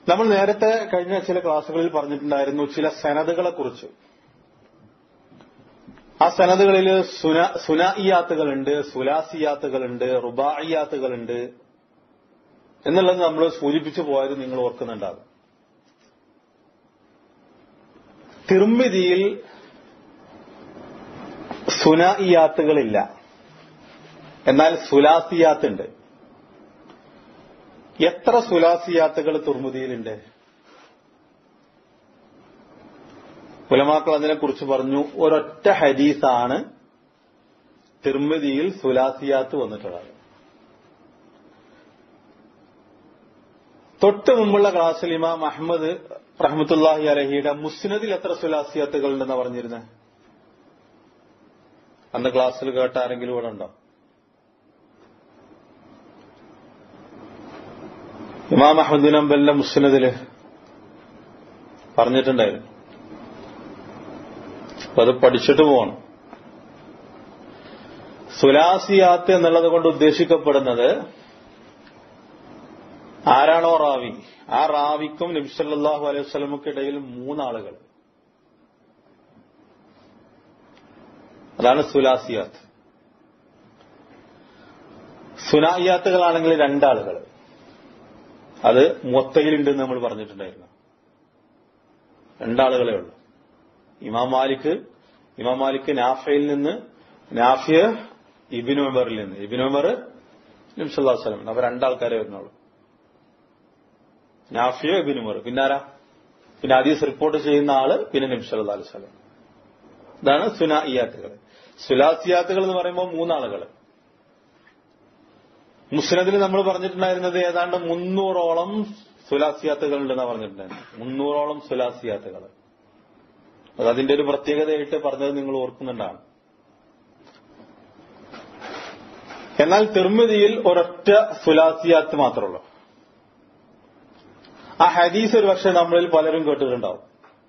നമ്മൾ നേരത്തെ കഴിഞ്ഞ ചില ക്ലാസ്സുകളിൽ പറഞ്ഞിട്ടുണ്ടായിരുന്നു ചില സനതുകളെ കുറിച്ച് ആ സനതുകളിൽ സുന സുനായിയാത്തുകളുണ്ട് സുലാസിയാത്തുകളുണ്ട് റുബായിയാത്തുകളുണ്ട് എന്നുള്ളത് നമ്മൾ സൂചിപ്പിച്ചു പോയത് നിങ്ങൾ ഓർക്കുന്നുണ്ടാകും തിർമിതിയിൽ സുനായിയാത്തുകളില്ല എന്നാൽ സുലാസിയാത്തുണ്ട് എത്ര സുലാസിയാത്തുകൾ തുർമുദിയിലുണ്ട് ഉലമാക്കൾ അതിനെക്കുറിച്ച് പറഞ്ഞു ഒരൊറ്റ ഹദീസാണ് തിർമിതിയിൽ സുലാസിയാത്ത് വന്നിട്ടുള്ളത് തൊട്ട് മുമ്പുള്ള ക്ലാസ്സിൽ ഇമാം അഹമ്മദ് റഹ്മത്തുല്ലാഹി അലഹിയുടെ മുസ്നദിൽ എത്ര സുലാസിയാത്തുകൾ ഉണ്ടെന്ന് പറഞ്ഞിരുന്നത് അന്ന് ക്ലാസ്സിൽ കേട്ട ആരെങ്കിലും ഇവിടെ ഉണ്ടോ ഇമാം അഹമ്മദ് നമ്പലിന്റെ മുസ്നദില് പറഞ്ഞിട്ടുണ്ടായിരുന്നു അപ്പൊ അത് പഠിച്ചിട്ട് പോകണം സുലാസിയാത്ത് എന്നുള്ളത് കൊണ്ട് ഉദ്ദേശിക്കപ്പെടുന്നത് ആരാണോ റാവി ആ റാവിക്കും നബിസല്ലാഹു അലൈഹി വസ്ലമക്കിടയിൽ മൂന്നാളുകൾ അതാണ് സുലാസിയാത്ത് സുനായിയാത്തുകളാണെങ്കിൽ രണ്ടാളുകൾ അത് മൊത്തയിലുണ്ടെന്ന് നമ്മൾ പറഞ്ഞിട്ടുണ്ടായിരുന്നു രണ്ടാളുകളേ ഉള്ളൂ ഇമാം മാലിക് ഇമാം മാലിക് നാഫയിൽ നിന്ന് നാഫിയ ഇബിൻ ഉമറിൽ നിന്ന് ഇബിൻ ഉമർ നിംസല്ലാ സ്വലം അവർ രണ്ടാൾക്കാരെ വരുന്നുള്ളൂ നാഫിയ ഇബിൻ ഉമർ പിന്നാരാ പിന്നെ ഹദീസ് റിപ്പോർട്ട് ചെയ്യുന്ന ആള് പിന്നെ നിംസല്ലാ അലൈഹി സ്വലം ഇതാണ് സുനായിയാത്തുകൾ സുലാസിയാത്തുകൾ എന്ന് പറയുമ്പോൾ മൂന്നാളുകൾ മുസ്നദിൽ നമ്മൾ പറഞ്ഞിട്ടുണ്ടായിരുന്നത് ഏതാണ്ട് മുന്നൂറോളം സുലാസിയാത്തുകൾ ഉണ്ടെന്നാണ് പറഞ്ഞിട്ടുണ്ടായിരുന്നത് മുന്നൂറോളം സുലാസിയാത്തുകൾ അത് അതിന്റെ ഒരു പ്രത്യേകതയായിട്ട് പറഞ്ഞത് നിങ്ങൾ ഓർക്കുന്നുണ്ടാണ് എന്നാൽ തിർമിതിയിൽ ഒരൊറ്റ സുലാസിയാത്ത് മാത്രമുള്ളൂ ആ ഹദീസ് ഒരു പക്ഷെ നമ്മളിൽ പലരും കേട്ടിട്ടുണ്ടാവും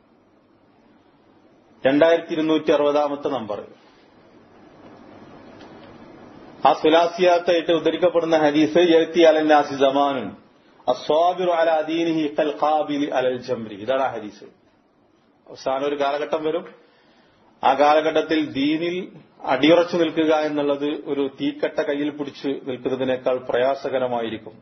രണ്ടായിരത്തി ഇരുന്നൂറ്റി അറുപതാമത്തെ നമ്പർ ആ സുലാസിയാത്തായിട്ട് ഉദ്ധരിക്കപ്പെടുന്ന ഹദീസ് എഴുത്തി അലന്നാസി ജമാനുൻ അസ്വാബിറു അല അദീനിഹി കൽ ഖാബിലി അലൽ ജംരി ഇതാണ് ആ ഹദീസ് അവസാനം ഒരു കാലഘട്ടം വരും ആ കാലഘട്ടത്തിൽ ദീനിൽ അടിയുറച്ചു നിൽക്കുക എന്നുള്ളത് ഒരു തീക്കട്ട കയ്യിൽ പിടിച്ച് നിൽക്കുന്നതിനേക്കാൾ പ്രയാസകരമായിരിക്കും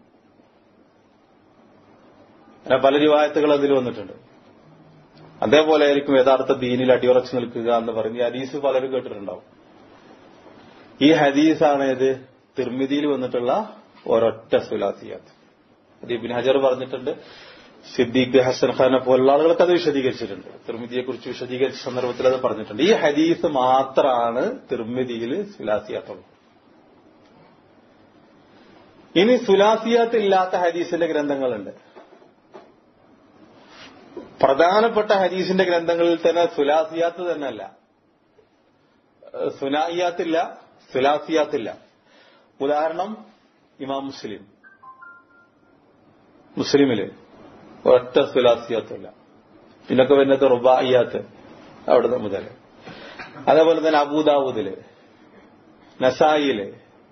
അങ്ങനെ പല രൂപായത്തുകൾ അതിൽ വന്നിട്ടുണ്ട് അതേപോലെ ആയിരിക്കും യഥാർത്ഥ ദീനിൽ അടിയുറച്ചു നിൽക്കുക എന്ന് പറഞ്ഞ് ഈ ഹദീസ് പലരും കേട്ടിട്ടുണ്ടാവും ഈ ഹദീസാണ് ഇത് തിർമിതിയിൽ വന്നിട്ടുള്ള ഒരൊറ്റ സുലാസിയാത്ത് അത് ഇബിൻ ഹജർ പറഞ്ഞിട്ടുണ്ട് സിദ്ദീഖ് ഹസൻ ഖാനെ പോലുള്ള ആളുകളൊക്കെ അത് വിശദീകരിച്ചിട്ടുണ്ട് തിർമിതിയെ കുറിച്ച് വിശദീകരിച്ച സന്ദർഭത്തിൽ അത് പറഞ്ഞിട്ടുണ്ട് ഈ ഹദീസ് മാത്രമാണ് തിർമിതിയിൽ സുലാസിയാത്തുള്ളത് ഇനി സുലാസിയാത്ത് ഇല്ലാത്ത ഹദീസിന്റെ ഗ്രന്ഥങ്ങളുണ്ട് പ്രധാനപ്പെട്ട ഹദീസിന്റെ ഗ്രന്ഥങ്ങളിൽ തന്നെ സുലാസിയാത്ത് തന്നെയല്ല സുനായിയാത്തില്ല സുലാസിയാത്തില്ല ഉദാഹരണം ഇമാം മുസ്ലിം മുസ്ലിമില് ഒറ്റ സുലാസിയാത്തില്ല പിന്നൊക്കെ വരുന്നത് റുബായിയാത്ത് അവിടെ മുതൽ അതേപോലെ തന്നെ അബൂദാവൂദില് നസായില്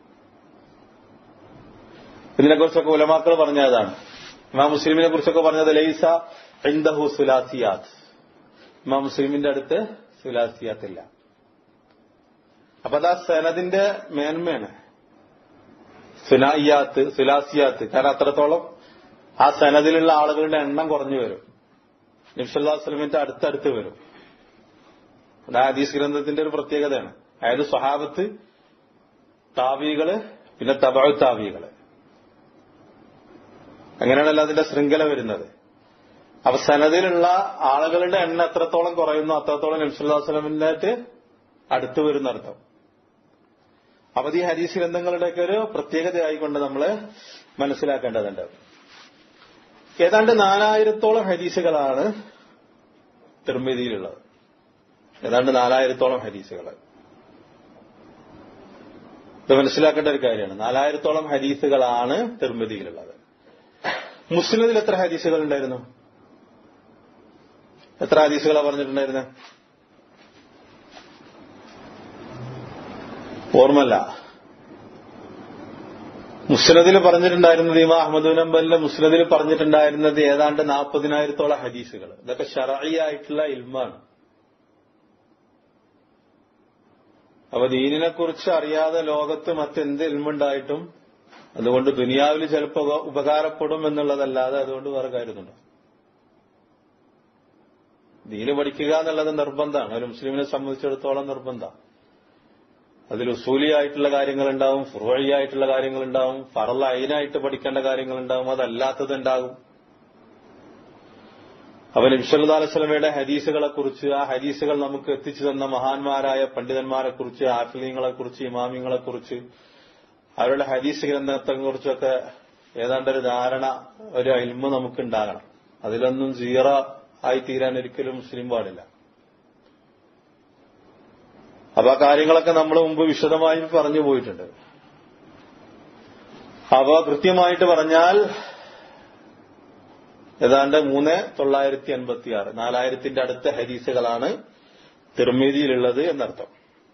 ഇതിനെക്കുറിച്ചൊക്കെ ഉലമാക്കൾ പറഞ്ഞതാണ് ഇമാം മുസ്ലിമിനെ കുറിച്ചൊക്കെ പറഞ്ഞത് ലൈസ ഇന്ദഹു സുലാസിയാത്ത് ഇമാം മുസ്ലിമിന്റെ അടുത്ത് സുലാസിയാത്തില്ല അപ്പൊ അതാ സനദിന്റെ മേന്മയാണ് സുനായിയാത്ത് സുലാസിയാത്ത് കാരണം അത്രത്തോളം ആ സനദിലുള്ള ആളുകളുടെ എണ്ണം കുറഞ്ഞു വരും നിംസല്ലാ വസ്ലമിന്റെ അടുത്തടുത്ത് വരും അത് ഹദീസ് ഗ്രന്ഥത്തിന്റെ ഒരു പ്രത്യേകതയാണ് അതായത് സ്വഹാബത്ത് താവികള് പിന്നെ തബഴ് താവികള് അങ്ങനെയാണല്ലോ അതിന്റെ ശൃംഖല വരുന്നത് അപ്പൊ സനദിലുള്ള ആളുകളുടെ എണ്ണം എത്രത്തോളം കുറയുന്നു അത്രത്തോളം നബ്സുല്ലാ വസ്ലമിന്റെ അടുത്ത് വരുന്നർത്ഥം അപ്പൊ ഈ ഹദീസ് ഗ്രന്ഥങ്ങളുടെയൊക്കെ ഒരു പ്രത്യേകതയായിക്കൊണ്ട് നമ്മൾ മനസ്സിലാക്കേണ്ടതുണ്ട് ഏതാണ്ട് നാലായിരത്തോളം ഹദീസുകളാണ് തിർമിതിയിലുള്ളത് ഏതാണ്ട് നാലായിരത്തോളം ഹദീസുകൾ ഇത് മനസ്സിലാക്കേണ്ട ഒരു കാര്യമാണ് നാലായിരത്തോളം ഹദീസുകളാണ് തിർമിതിയിലുള്ളത് മുസ്ലിമിൽ എത്ര ഹദീസുകൾ ഉണ്ടായിരുന്നു എത്ര ഹദീസുകളാണ് പറഞ്ഞിട്ടുണ്ടായിരുന്നത് ഓർമ്മല്ല മുസ്നദിൽ പറഞ്ഞിട്ടുണ്ടായിരുന്നത് ഇമാ അഹമ്മദ് നമ്പലിന്റെ മുസ്നദിൽ പറഞ്ഞിട്ടുണ്ടായിരുന്നത് ഏതാണ്ട് നാൽപ്പതിനായിരത്തോളം ഹദീസുകൾ ഇതൊക്കെ ഷറയായിട്ടുള്ള ഇൽമാണ് അപ്പൊ ദീനിനെ കുറിച്ച് അറിയാതെ ലോകത്ത് മറ്റെന്ത് ഇൽമുണ്ടായിട്ടും അതുകൊണ്ട് ദുനിയാവിൽ ചിലപ്പോൾ ഉപകാരപ്പെടും എന്നുള്ളതല്ലാതെ അതുകൊണ്ട് വേറെ കാര്യമൊന്നുണ്ടോ ദീന് പഠിക്കുക എന്നുള്ളത് നിർബന്ധമാണ് ഒരു മുസ്ലിമിനെ സംബന്ധിച്ചിടത്തോളം നിർബന്ധം അതിൽ ഉസൂലിയായിട്ടുള്ള കാര്യങ്ങളുണ്ടാവും ഫുറുവഴിയായിട്ടുള്ള കാര്യങ്ങളുണ്ടാവും ഫറല അയിനായിട്ട് പഠിക്കേണ്ട കാര്യങ്ങളുണ്ടാവും അതല്ലാത്തത് ഉണ്ടാകും അവൻ ഇംഷല്ലാ അലൈസ്ലമയുടെ ഹദീസുകളെ കുറിച്ച് ആ ഹദീസുകൾ നമുക്ക് എത്തിച്ചു തന്ന മഹാന്മാരായ പണ്ഡിതന്മാരെ കുറിച്ച് ആഫിലീങ്ങളെ കുറിച്ച് ഇമാമിങ്ങളെ കുറിച്ച് അവരുടെ ഹദീസ് ഗ്രന്ഥത്തെ കുറിച്ചൊക്കെ ഏതാണ്ടൊരു ധാരണ ഒരു അൽമ നമുക്ക് ഉണ്ടാകണം അതിലൊന്നും സീറ ആയി തീരാൻ ഒരിക്കലും മുസ്ലിം പാടില്ല അപ്പൊ ആ കാര്യങ്ങളൊക്കെ നമ്മൾ മുമ്പ് വിശദമായി പറഞ്ഞു പോയിട്ടുണ്ട് അപ്പൊ കൃത്യമായിട്ട് പറഞ്ഞാൽ ഏതാണ്ട് മൂന്ന് തൊള്ളായിരത്തി അൻപത്തി ആറ് നാലായിരത്തിന്റെ അടുത്ത ഹദീസുകളാണ് തിർമേദിയിലുള്ളത് എന്നർത്ഥം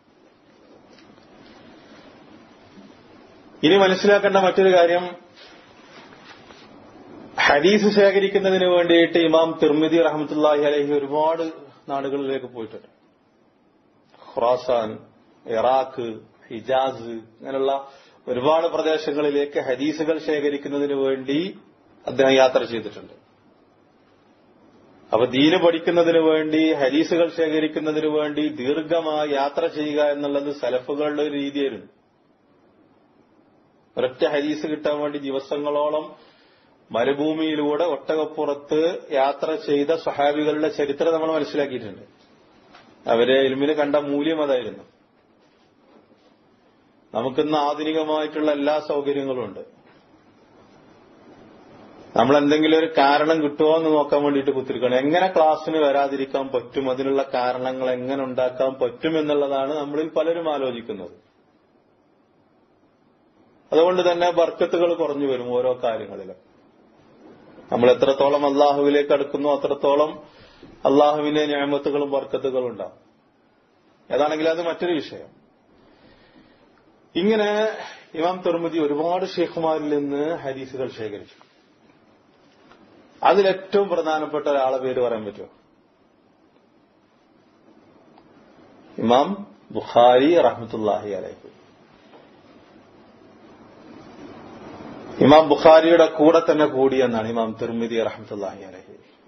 ഇനി മനസ്സിലാക്കേണ്ട മറ്റൊരു കാര്യം ഹദീസ് ശേഖരിക്കുന്നതിന് വേണ്ടിയിട്ട് ഇമാം തിർമിദി റഹമത്തുല്ലാഹി അലഹി ഒരുപാട് നാടുകളിലേക്ക് പോയിട്ടുണ്ട് ഖുറാസാൻ ഇറാഖ് ഹിജാസ് അങ്ങനെയുള്ള ഒരുപാട് പ്രദേശങ്ങളിലേക്ക് ഹദീസുകൾ ശേഖരിക്കുന്നതിന് വേണ്ടി അദ്ദേഹം യാത്ര ചെയ്തിട്ടുണ്ട് അപ്പൊ ദീന് പഠിക്കുന്നതിന് വേണ്ടി ഹദീസുകൾ ശേഖരിക്കുന്നതിന് വേണ്ടി ദീർഘമായി യാത്ര ചെയ്യുക എന്നുള്ളത് സലഫുകളുടെ ഒരു രീതിയായിരുന്നു ഒരൊറ്റ ഹദീസ് കിട്ടാൻ വേണ്ടി ദിവസങ്ങളോളം മരുഭൂമിയിലൂടെ ഒട്ടകപ്പുറത്ത് യാത്ര ചെയ്ത സ്വഹാബികളുടെ ചരിത്രം നമ്മൾ മനസ്സിലാക്കിയിട്ടുണ്ട് അവരെ ഇൽമിന് കണ്ട മൂല്യം അതായിരുന്നു നമുക്കിന്ന് ആധുനികമായിട്ടുള്ള എല്ലാ സൗകര്യങ്ങളും ഉണ്ട് നമ്മൾ എന്തെങ്കിലും ഒരു കാരണം കിട്ടുമോ എന്ന് നോക്കാൻ വേണ്ടിയിട്ട് കുത്തിരിക്കണം എങ്ങനെ ക്ലാസ്സിന് വരാതിരിക്കാൻ പറ്റും അതിനുള്ള കാരണങ്ങൾ എങ്ങനെ ഉണ്ടാക്കാൻ പറ്റും എന്നുള്ളതാണ് നമ്മളിൽ പലരും ആലോചിക്കുന്നത് അതുകൊണ്ട് തന്നെ ബർക്കത്തുകൾ കുറഞ്ഞു വരും ഓരോ കാര്യങ്ങളിലും നമ്മൾ എത്രത്തോളം അള്ളാഹുവിലേക്ക് അടുക്കുന്നു അത്രത്തോളം അള്ളാഹുവിന്റെ ഞാമത്തുകളും ബർക്കത്തുകളും ഉണ്ടാവും ഏതാണെങ്കിലും അത് മറ്റൊരു വിഷയം ഇങ്ങനെ ഇമാം തുറമുദി ഒരുപാട് ഷെയ്ഖുമാരിൽ നിന്ന് ഹദീസുകൾ ശേഖരിച്ചു അതിലേറ്റവും പ്രധാനപ്പെട്ട ഒരാളെ പേര് പറയാൻ പറ്റുമോ ഇമാം ബുഖാരി റഹ്മത്തുല്ലാഹി അലൈഹി ഇമാം ബുഖാരിയുടെ കൂടെ തന്നെ കൂടിയെന്നാണ് ഇമാം തിർമിദി റഹ്മത്തുല്ലാഹി അലഹി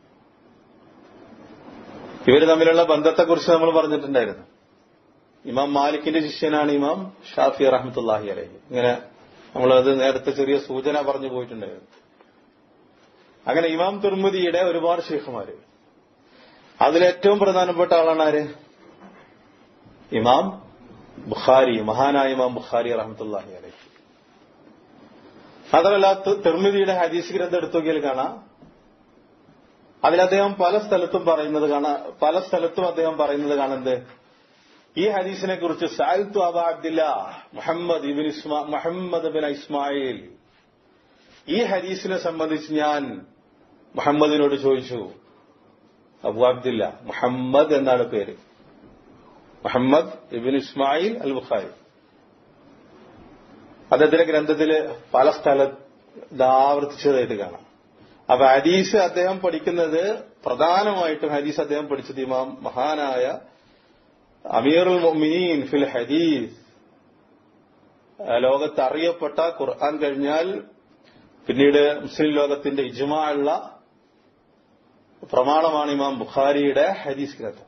ഇവർ തമ്മിലുള്ള ബന്ധത്തെക്കുറിച്ച് നമ്മൾ പറഞ്ഞിട്ടുണ്ടായിരുന്നു ഇമാം മാലിക്കിന്റെ ശിഷ്യനാണ് ഇമാം ഷാഫി റഹ്മത്തുല്ലാഹി അലഹി ഇങ്ങനെ നമ്മളത് നേരത്തെ ചെറിയ സൂചന പറഞ്ഞു പോയിട്ടുണ്ടായിരുന്നു അങ്ങനെ ഇമാം തുർമുദിയുടെ ഒരുപാട് ഷെയ്ഖുമാര് അതിലേറ്റവും പ്രധാനപ്പെട്ട ആളാണ് ആര് ഇമാം ബുഖാരി മഹാനായ ഇമാം ബുഖാരി റഹ്മത്തുല്ലാഹി അലഹി മാത്രമല്ല തിർമിതിയുടെ ഹദീസ് ഗ്രന്ഥം എടുത്തു നോക്കിയാൽ കാണാം അതിൽ അദ്ദേഹം പല സ്ഥലത്തും പറയുന്നത് കാണാം പല സ്ഥലത്തും അദ്ദേഹം പറയുന്നത് കാണുന്നത് ഈ ഹദീസിനെ കുറിച്ച് സാൽത്തു അബ അബ്ദില്ല മുഹമ്മദ് ഇബിൻ ഇസ്മാ മുഹമ്മദ് ബിൻ ഇസ്മായിൽ ഈ ഹദീസിനെ സംബന്ധിച്ച് ഞാൻ മുഹമ്മദിനോട് ചോദിച്ചു അബു അബ്ദില്ല മുഹമ്മദ് എന്നാണ് പേര് മുഹമ്മദ് ഇബിൻ ഇസ്മായിൽ അൽ ബുഖാരി അദ്ദേഹത്തിന്റെ ഗ്രന്ഥത്തില് പല സ്ഥലത്ത് ആവർത്തിച്ചതായിട്ട് കാണാം അപ്പൊ ഹദീസ് അദ്ദേഹം പഠിക്കുന്നത് പ്രധാനമായിട്ടും ഹദീസ് അദ്ദേഹം പഠിച്ചത് ഇമാം മഹാനായ അമീറുൽ മൊമിനീൻ ഫിൽ ഹദീസ് ലോകത്ത് അറിയപ്പെട്ട ഖുർആൻ കഴിഞ്ഞാൽ പിന്നീട് മുസ്ലിം ലോകത്തിന്റെ ഇജ്മാ ഉള്ള പ്രമാണമാണ് ഇമാം ബുഖാരിയുടെ ഹദീസ് ഗ്രന്ഥം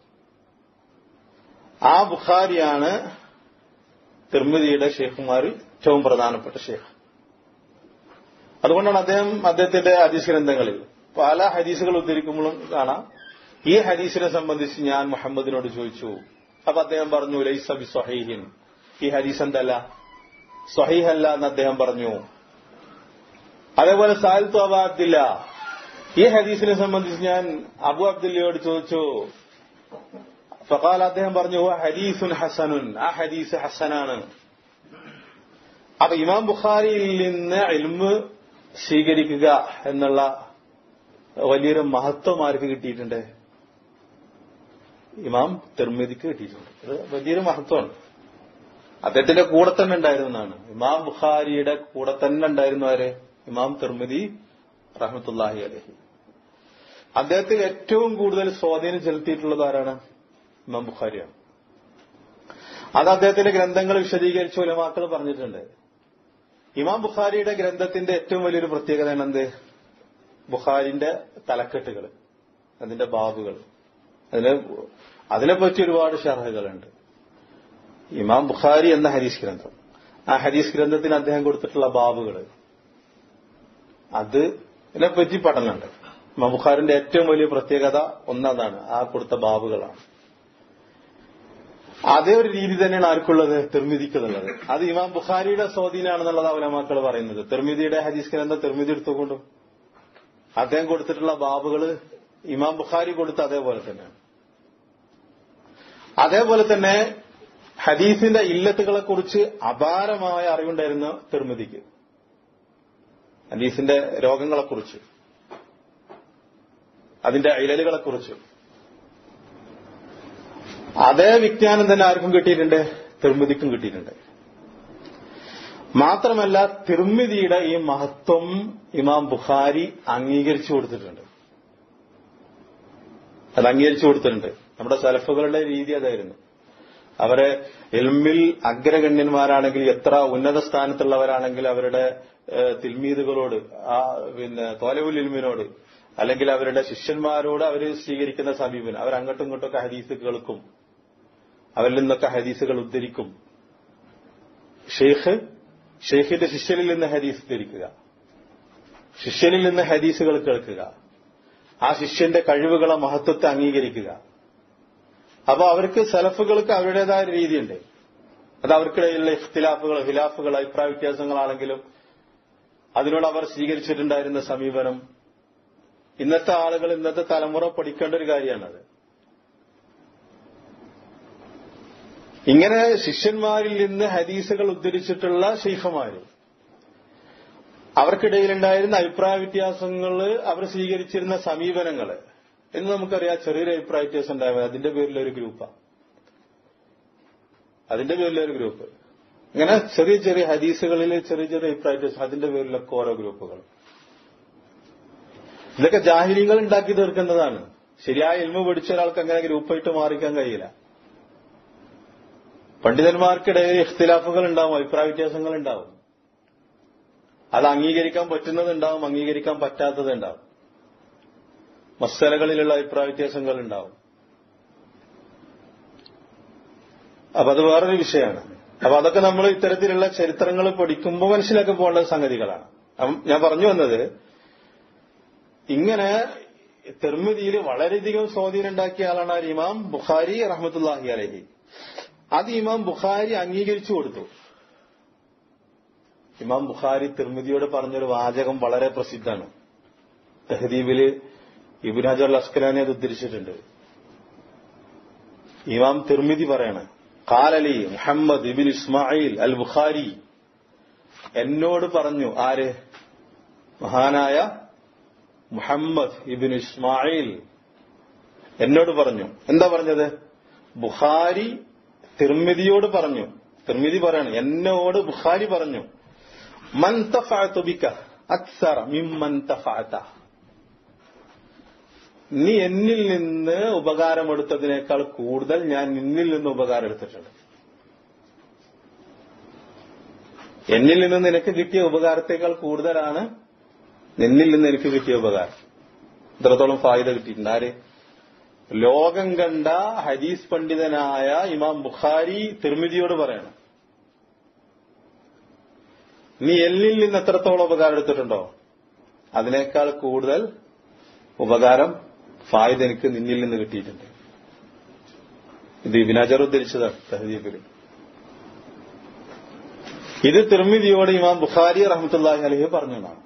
ആ ബുഖാരിയാണ് തിർമിതിയുടെ ഷെയ്ഖുമാർ ഏറ്റവും പ്രധാനപ്പെട്ട ഷെയ്ഖ് അതുകൊണ്ടാണ് അദ്ദേഹം അദ്ദേഹത്തിന്റെ ഹദീസ് ഗ്രന്ഥങ്ങളിൽ പല ഹദീസുകൾ ഉദ്ധരിക്കുമ്പോഴും കാണാം ഈ ഹദീസിനെ സംബന്ധിച്ച് ഞാൻ മുഹമ്മദിനോട് ചോദിച്ചു അപ്പൊ അദ്ദേഹം പറഞ്ഞു ലൈസ ബി സ്വഹീഹിൻ ഈ ഹദീസ് എന്തല്ല സ്വഹീഹല്ല എന്ന് അദ്ദേഹം പറഞ്ഞു അതേപോലെ സാൽത്തു അബ അബ്ദില്ല ഈ ഹദീസിനെ സംബന്ധിച്ച് ഞാൻ അബു അബ്ദുല്ലയോട് ചോദിച്ചു ഫഖാൽ അദ്ദേഹം പറഞ്ഞു ഹദീസുൻ ഹസനുൻ ആ ഹദീസ് ഹസനാണ് അപ്പൊ ഇമാം ബുഖാരിയിൽ നിന്ന് ഇൽമ് സ്വീകരിക്കുക എന്നുള്ള വലിയൊരു മഹത്വം ആർക്ക് കിട്ടിയിട്ടുണ്ട് ഇമാം തിർമിതിക്ക് കിട്ടിയിട്ടുണ്ട് അത് വലിയൊരു മഹത്വമാണ് അദ്ദേഹത്തിന്റെ കൂടെ തന്നെ ഉണ്ടായിരുന്നതാണ് ഇമാം ബുഖാരിയുടെ കൂടെ തന്നെ ഉണ്ടായിരുന്നു ആര് ഇമാം തിർമിതി റഹ്മത്തുല്ലാഹി അലഹി അദ്ദേഹത്തിന് ഏറ്റവും കൂടുതൽ സ്വാധീനം ചെലുത്തിയിട്ടുള്ളത് ആരാണ് ഇമാം ബുഖാരിയാണ് അത് അദ്ദേഹത്തിന്റെ ഗ്രന്ഥങ്ങൾ വിശദീകരിച്ച ഉലമാക്കൾ പറഞ്ഞിട്ടുണ്ട് ഇമാം ബുഖാരിയുടെ ഗ്രന്ഥത്തിന്റെ ഏറ്റവും വലിയൊരു പ്രത്യേകത എന്ത് ബുഖാരിന്റെ തലക്കെട്ടുകൾ അതിന്റെ ബാബുകൾ അതിന് അതിനെപ്പറ്റി ഒരുപാട് ഷർഹകളുണ്ട് ഇമാം ബുഖാരി എന്ന ഹരീസ് ഗ്രന്ഥം ആ ഹരീസ് ഗ്രന്ഥത്തിന് അദ്ദേഹം കൊടുത്തിട്ടുള്ള ബാബുകൾ അത് ഇതിനെപ്പറ്റി പഠനമുണ്ട് ഇമാം ബുഖാരിന്റെ ഏറ്റവും വലിയ പ്രത്യേകത ഒന്നതാണ് ആ കൊടുത്ത ബാബുകളാണ് അതേ ഒരു രീതി തന്നെയാണ് ആർക്കുള്ളത് തിർമിതിക്കുള്ളത് അത് ഇമാം ബുഖാരിയുടെ സ്വാധീനമാണെന്നുള്ളത് അവലമാക്കൾ പറയുന്നത് തിർമിതിയുടെ ഹദീസ് ഗ്രന്ഥം തിർമിതി എടുത്തുകൊണ്ടും അദ്ദേഹം കൊടുത്തിട്ടുള്ള ബാബുകള് ഇമാം ബുഖാരി കൊടുത്ത അതേപോലെ തന്നെയാണ് അതേപോലെ തന്നെ ഹദീസിന്റെ ഇല്ലത്തുകളെ കുറിച്ച് അപാരമായ അറിവുണ്ടായിരുന്ന തിർമിതിക്ക് ഹദീസിന്റെ രോഗങ്ങളെക്കുറിച്ച് അതിന്റെ ഇഴലുകളെക്കുറിച്ച് അതേ വിജ്ഞാനം തന്നെ ആർക്കും കിട്ടിയിട്ടുണ്ട് തിർമിതിക്കും കിട്ടിയിട്ടുണ്ട് മാത്രമല്ല തിർമിതിയുടെ ഈ മഹത്വം ഇമാം ബുഖാരി അംഗീകരിച്ചു കൊടുത്തിട്ടുണ്ട് അത് അംഗീകരിച്ചു കൊടുത്തിട്ടുണ്ട് നമ്മുടെ സലഫുകളുടെ രീതി അതായിരുന്നു അവരെ എൽമിൽ അഗ്രഗണ്യന്മാരാണെങ്കിൽ എത്ര ഉന്നത സ്ഥാനത്തുള്ളവരാണെങ്കിൽ അവരുടെ തിൽമീദുകളോട് ആ പിന്നെ തോലവുൽ ഇൽമിനോട് അല്ലെങ്കിൽ അവരുടെ ശിഷ്യന്മാരോട് അവർ സ്വീകരിക്കുന്ന സമീപനം അവർ അങ്ങോട്ടും ഇങ്ങോട്ടൊക്കെ ഹദീസ് കേൾക്കും അവരിൽ നിന്നൊക്കെ ഹദീസുകൾ ഉദ്ധരിക്കും ഷെയ്ഖ് ഷെയ്ഖിന്റെ ശിഷ്യനിൽ നിന്ന് ഹദീസ് ഉദ്ധരിക്കുക ശിഷ്യനിൽ നിന്ന് ഹദീസുകൾ കേൾക്കുക ആ ശിഷ്യന്റെ കഴിവുകളെ മഹത്വത്തെ അംഗീകരിക്കുക അപ്പൊ അവർക്ക് സലഫുകൾക്ക് അവരുടേതായ രീതിയുണ്ട് അത് അവർക്കിടയിലുള്ള ഇഖ്തിലാഫുകൾ ഖിലാഫുകൾ അഭിപ്രായ വ്യത്യാസങ്ങളാണെങ്കിലും അതിനോട് അവർ സ്വീകരിച്ചിട്ടുണ്ടായിരുന്ന സമീപനം ഇന്നത്തെ ആളുകൾ ഇന്നത്തെ തലമുറ പഠിക്കേണ്ട ഒരു കാര്യമാണത് ഇങ്ങനെ ശിഷ്യന്മാരിൽ നിന്ന് ഹദീസുകൾ ഉദ്ധരിച്ചിട്ടുള്ള ഷെയ്ഖമാര് അവർക്കിടയിലുണ്ടായിരുന്ന അഭിപ്രായ വ്യത്യാസങ്ങൾ അവർ സ്വീകരിച്ചിരുന്ന സമീപനങ്ങൾ എന്ന് നമുക്കറിയാം ചെറിയൊരു അഭിപ്രായ വ്യത്യാസം ഉണ്ടായത് അതിന്റെ പേരിലൊരു ഗ്രൂപ്പാണ് അതിന്റെ പേരിലൊരു ഗ്രൂപ്പ് ഇങ്ങനെ ചെറിയ ചെറിയ ഹദീസുകളിൽ ചെറിയ ചെറിയ അഭിപ്രായ വ്യത്യാസം അതിന്റെ പേരിലൊക്കെ ഓരോ ഗ്രൂപ്പുകൾ ഇതൊക്കെ ജാഹിര്യങ്ങൾ ഉണ്ടാക്കി തീർക്കുന്നതാണ് ശരിയായ എൽമ പഠിച്ച ഒരാൾക്ക് അങ്ങനെ ഗ്രൂപ്പായിട്ട് മാറിക്കാൻ കഴിയില്ല പണ്ഡിതന്മാർക്കിടയിൽ ഇഖ്തിലാഫുകൾ ഉണ്ടാവും അഭിപ്രായ വ്യത്യാസങ്ങൾ ഉണ്ടാവും അത് അംഗീകരിക്കാൻ പറ്റുന്നതുണ്ടാവും അംഗീകരിക്കാൻ പറ്റാത്തതുണ്ടാവും മസ്സലകളിലുള്ള അഭിപ്രായ വ്യത്യാസങ്ങൾ ഉണ്ടാവും അപ്പൊ അത് വേറൊരു വിഷയമാണ് അപ്പൊ അതൊക്കെ നമ്മൾ ഇത്തരത്തിലുള്ള ചരിത്രങ്ങൾ പഠിക്കുമ്പോൾ മനസ്സിലാക്കി പോകേണ്ട സംഗതികളാണ് ഞാൻ പറഞ്ഞു വന്നത് ഇങ്ങനെ തെർമിതിയിൽ വളരെയധികം സ്വാധീനം ഉണ്ടാക്കിയ ആളാണ് ഇമാം ബുഖാരി റഹ്മത്തുല്ലാഹി അലഹി അത് ഇമാം ബുഖാരി അംഗീകരിച്ചു കൊടുത്തു ഇമാം ബുഖാരി തിർമിതിയോട് പറഞ്ഞൊരു വാചകം വളരെ പ്രസിദ്ധമാണ് തെഹദീബില് ഇബിൻ ഹജർ അസ്കലാനി അത് ഉദ്ധരിച്ചിട്ടുണ്ട് ഇമാം തിർമിതി പറയണ കാലലി മുഹമ്മദ് ഇബിൻ ഇസ്മായിൽ അൽ ബുഖാരി എന്നോട് പറഞ്ഞു ആര് മഹാനായ മുഹമ്മദ് ഇബിൻ ഇസ്മായിൽ എന്നോട് പറഞ്ഞു എന്താ പറഞ്ഞത് ബുഖാരി തിർമിതിയോട് പറഞ്ഞു തിർമിതി പറയാണ് എന്നോട് ബുഖാരി പറഞ്ഞു മൻ തഫഅതുബിക അക്സറ മിമ്മൻ തഫഅത നീ എന്നിൽ നിന്ന് ഉപകാരമെടുത്തതിനേക്കാൾ കൂടുതൽ ഞാൻ നിന്നിൽ നിന്ന് ഉപകാരം എടുത്തിട്ടുണ്ട് എന്നിൽ നിന്ന് നിനക്ക് കിട്ടിയ ഉപകാരത്തേക്കാൾ കൂടുതലാണ് നിന്നിൽ നിന്ന് എനിക്ക് കിട്ടിയ ഉപകാരം ഇത്രത്തോളം ഫായിദ കിട്ടിയിട്ടുണ്ട് ആര് ലോകം കണ്ട ഹദീസ് പണ്ഡിതനായ ഇമാം ബുഖാരി തിർമിതിയോട് പറയണം നീ എന്നിൽ നിന്ന് എത്രത്തോളം ഉപകാരം എടുത്തിട്ടുണ്ടോ അതിനേക്കാൾ കൂടുതൽ ഉപകാരം ഫായിദ് എനിക്ക് നിന്നിൽ നിന്ന് കിട്ടിയിട്ടുണ്ട് ഇത് ഇബിനാജർ ഉദ്ധരിച്ചതാണ് തഹദീബിൽ ഇത് തിർമിതിയോട് ഇമാം ബുഖാരി റഹ്മത്തുല്ലാഹി അലഹി പറഞ്ഞതാണ്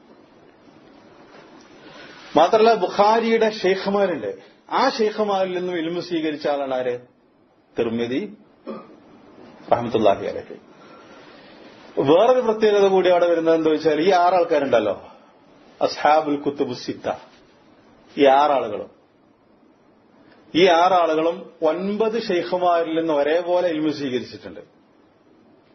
മാത്രമല്ല ബുഖാരിയുടെ ഷെയ്ഖുമാരുണ്ട് ആ ഷെയ്ഖുമാരിൽ നിന്നും ഇൽമു സ്വീകരിച്ച ആളാണ് ആര് തിർമിതി റഹ്മത്തുല്ലാഹി അലഹി വേറൊരു പ്രത്യേകത കൂടി അവിടെ വരുന്നത് എന്താ വെച്ചാൽ ഈ ആറാൾക്കാരുണ്ടല്ലോ അസ്ഹാബുൽ കുത്തുബു സിത്ത ഈ ആറാളുകളും ഈ ആറാളുകളും ഒൻപത് ഷെയ്ഖുമാരിൽ നിന്ന് ഒരേപോലെ ഇൽമു സ്വീകരിച്ചിട്ടുണ്ട്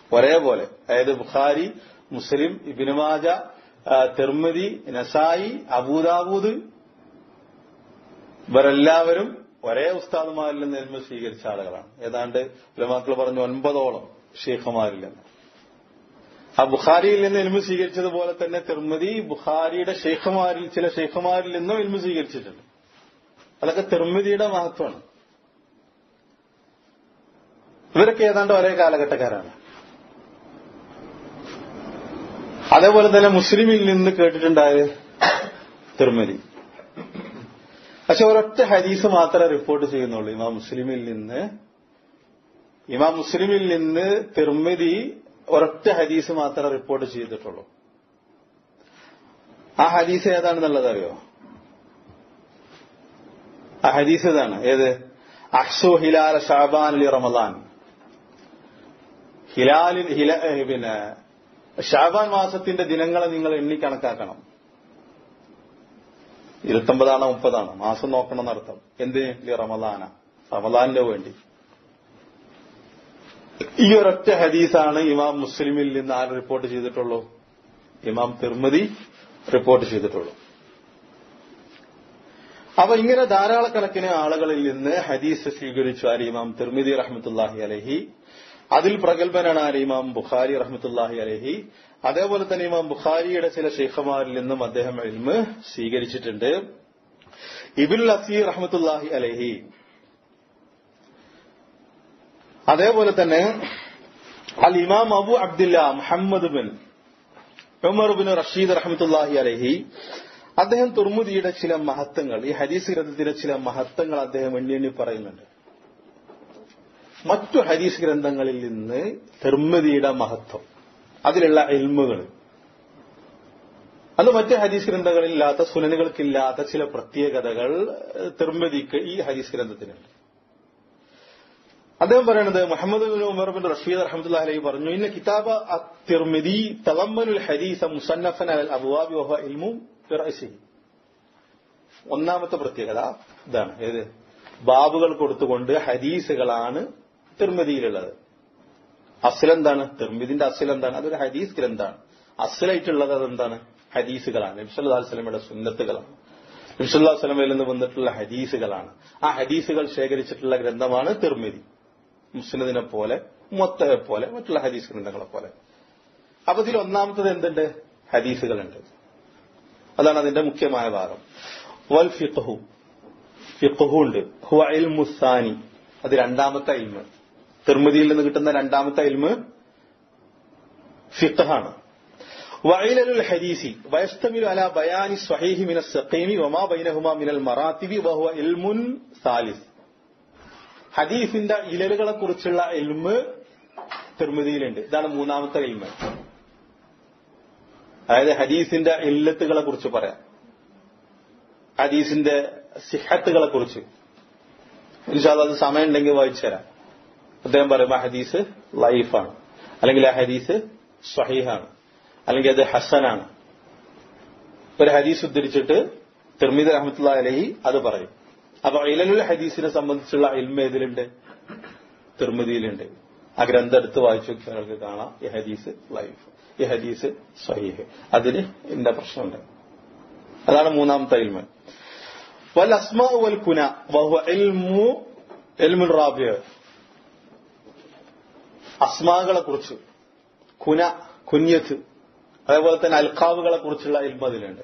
ഒരേപോലെ അതായത് ബുഖാരി മുസ്ലിം ഇബിനുമാജ തിർമതി നസായി അബൂദാബൂദ് ഇവരെല്ലാവരും ഒരേ ഉസ്താദുമാരിൽ നിന്ന് എൽമ സ്വീകരിച്ച ആളുകളാണ് ഏതാണ്ട് ഉലമാക്കൾ പറഞ്ഞു ഒൻപതോളം ഷെയ്ഖുമാരിൽ നിന്ന് ആ ബുഖാരിയിൽ നിന്ന് എൽമ സ്വീകരിച്ചതുപോലെ തന്നെ തിർമതി ബുഖാരിയുടെ ഷെയ്ഖുമാരിൽ ചില ഷെയ്ഖുമാരിൽ നിന്നും എൽമ സ്വീകരിച്ചിട്ടുണ്ട് അതൊക്കെ തിർമതിയുടെ മഹത്വമാണ് ഇവരൊക്കെ ഏതാണ്ട് ഒരേ കാലഘട്ടക്കാരാണ് അതേപോലെ തന്നെ മുസ്ലിമിൽ നിന്ന് കേട്ടിട്ടുണ്ടായത് തിർമതി പക്ഷെ ഒരൊറ്റ ഹദീസ് മാത്രമേ റിപ്പോർട്ട് ചെയ്യുന്നുള്ളൂ ഇമാം മുസ്ലിമിൽ നിന്ന് ഇമാം മുസ്ലിമിൽ നിന്ന് തിർമിതി ഒരൊറ്റ ഹദീസ് മാത്രമേ റിപ്പോർട്ട് ചെയ്തിട്ടുള്ളൂ ആ ഹദീസ് ഏതാണെന്നുള്ളത് അറിയോ ആ ഹദീസ് ഇതാണ് ഏത് അഹ്സു ഹിലാൽ ഷാബാൻ അലി റമദാൻ ഹിലാലിൽ ഹില പിന്നെ ഷാബാൻ മാസത്തിന്റെ ദിനങ്ങളെ നിങ്ങൾ എണ്ണി കണക്കാക്കണം ഇരുപത്തൊമ്പതാണോ മുപ്പതാണോ മാസം നോക്കണം എന്നർത്ഥം എന്തിന് ലി റമദാന റമദാനിന് വേണ്ടി ഈ ഒരൊറ്റ ഹദീസാണ് ഇമാം മുസ്ലിമിൽ നിന്ന് ആര് റിപ്പോർട്ട് ചെയ്തിട്ടുള്ളൂ ഇമാം തിർമതി റിപ്പോർട്ട് ചെയ്തിട്ടുള്ളൂ അപ്പൊ ഇങ്ങനെ ധാരാളക്കണക്കിന് ആളുകളിൽ നിന്ന് ഹദീസ് സ്വീകരിച്ചു ആര് ഇമാം തിർമിതി റഹ്മത്തുല്ലാഹി അലഹി അതിൽ പ്രഗത്ഭനാണ് ആര് ഇമാം ബുഖാരി റഹ്മത്തുല്ലാഹി അലഹി അതേപോലെ തന്നെ ഇമാം ബുഖാരിയുടെ ചില ഷെയ്ഖമാരിൽ നിന്നും അദ്ദേഹം ഇൽമ് സ്വീകരിച്ചിട്ടുണ്ട് ഇബുൽ അസീർ റഹ്മത്തുല്ലാഹി അലഹി അതേപോലെ തന്നെ അൽ ഇമാം Abu Abdullah Muhammad bin Umar bin Rashid റഹ്മത്തുല്ലാഹി അലഹി അദ്ദേഹം തുർമുദിയുടെ ചില മഹത്വങ്ങൾ ഈ ഹദീസ് ഗ്രന്ഥത്തിന്റെ ചില മഹത്വങ്ങൾ അദ്ദേഹം എണ്ണി എണ്ണി പറയുന്നുണ്ട് മറ്റു ഹദീസ് ഗ്രന്ഥങ്ങളിൽ നിന്ന് തിർമതിയുടെ മഹത്വം അതിലുള്ള എൽമുകൾ അത് മറ്റ് ഹദീസ് ഗ്രന്ഥങ്ങളിൽ ഇല്ലാത്ത സുനനുകൾക്കില്ലാത്ത ചില പ്രത്യേകതകൾ തിർമതിക്ക് ഈ ഹദീസ് ഗ്രന്ഥത്തിനുണ്ട് അദ്ദേഹം പറയുന്നത് Muhammad bin Umar bin Rashid റഹ്മത്തുള്ള അലൈഹി പറഞ്ഞു ഇന്ന കിതാബ് തിർമിദി തലമ്മനുൽ ഹദീസ മുസന്നഫൻ അൽ അബുവാബി വഹ ഇൽമു ഫിറസിഹി ഒന്നാമത്തെ പ്രത്യേകത ഇതാണ് ഏത് ബാബുകൾ കൊടുത്തുകൊണ്ട് ഹദീസുകളാണ് തിർമിതിയിലുള്ളത് അസിലെന്താണ് തിർമിതിന്റെ അസിലെന്താണ് അതൊരു ഹദീസ് ഗ്രന്ഥാണ് അസിലായിട്ടുള്ളത് അതെന്താണ് ഹദീസുകളാണ് നബ്സല്ലാ സ്വലമയുടെ സുന്നത്തുകളാണ് നബ്സല്ലാ സ്വലമയിൽ നിന്ന് വന്നിട്ടുള്ള ഹദീസുകളാണ് ആ ഹദീസുകൾ ശേഖരിച്ചിട്ടുള്ള ഗ്രന്ഥമാണ് തിർമിതി മുസ്ലിദിനെ പോലെ മൊത്തയെ പോലെ മറ്റുള്ള ഹദീസ് ഗ്രന്ഥങ്ങളെ പോലെ അപ്പൊ ഇതിൽ ഒന്നാമത്തത് എന്തുണ്ട് ഹദീസുകളുണ്ട് അതാണ് അതിന്റെ മുഖ്യമായ ഭാഗം വൽ ഫിഖഹു ഫിഖഹു ഉണ്ട് ഹുവ ഇൽമുസാനി അത് രണ്ടാമത്തെ ഇൽമ് തിർമതിയിൽ നിന്ന് കിട്ടുന്ന രണ്ടാമത്തെ ഇൽമ് ഫിഖഹാണ് وعلل الحديث ويشتمل على بيان الصحيح من السقيم وما بينهما من المراتب وهو علم ثالث ഹദീസിന്റെ ഇലലുകളെ കുറിച്ചുള്ള എൽമ് തിർമിതിയിലുണ്ട് ഇതാണ് മൂന്നാമത്തെ എൽമ് അതായത് ഹദീസിന്റെ ഇല്ലത്തുകളെ കുറിച്ച് പറയാം ഹദീസിന്റെ സിഹത്തുകളെ കുറിച്ച് ഇൻഷാല്ല അത് സമയം ഉണ്ടെങ്കിൽ വായിച്ചു തരാം അദ്ദേഹം പറയും ആ ഹദീസ് ലൈഫാണ് അല്ലെങ്കിൽ ആ ഹദീസ് സ്വഹീഹാണ് അല്ലെങ്കിൽ അത് ഹസനാണ് ഒരു ഹദീസ് ഉദ്ധരിച്ചിട്ട് തിർമിദ് അഹമ്മത്തുള്ള അലഹി അത് പറയും അപ്പൊ ഇലലുൽ ഹദീസിനെ സംബന്ധിച്ചുള്ള ഇൽമ ഏതിലുണ്ട് തിർമിതിയിലുണ്ട് ആ ഗ്രന്ഥം എടുത്ത് വായിച്ചു നോക്കിയാൽ നിങ്ങൾക്ക് കാണാം ഈ ഹദീസ് ലൈഫ് ഈ ഹദീസ് സ്വഹീഹ് അതിന് എന്റെ പ്രശ്നമുണ്ട് അതാണ് മൂന്നാമത്തെ ഇൽമ വൽ അസ്മാ വൽ കുന വഹുവ ഇൽമു ഇൽമുൽ റാബിയ അസ്മാകളെ കുറിച്ച് കുന കുഞ്ഞത്ത് അതേപോലെ തന്നെ അൽക്കാവുകളെ കുറിച്ചുള്ള ഇൽമ അതിലുണ്ട്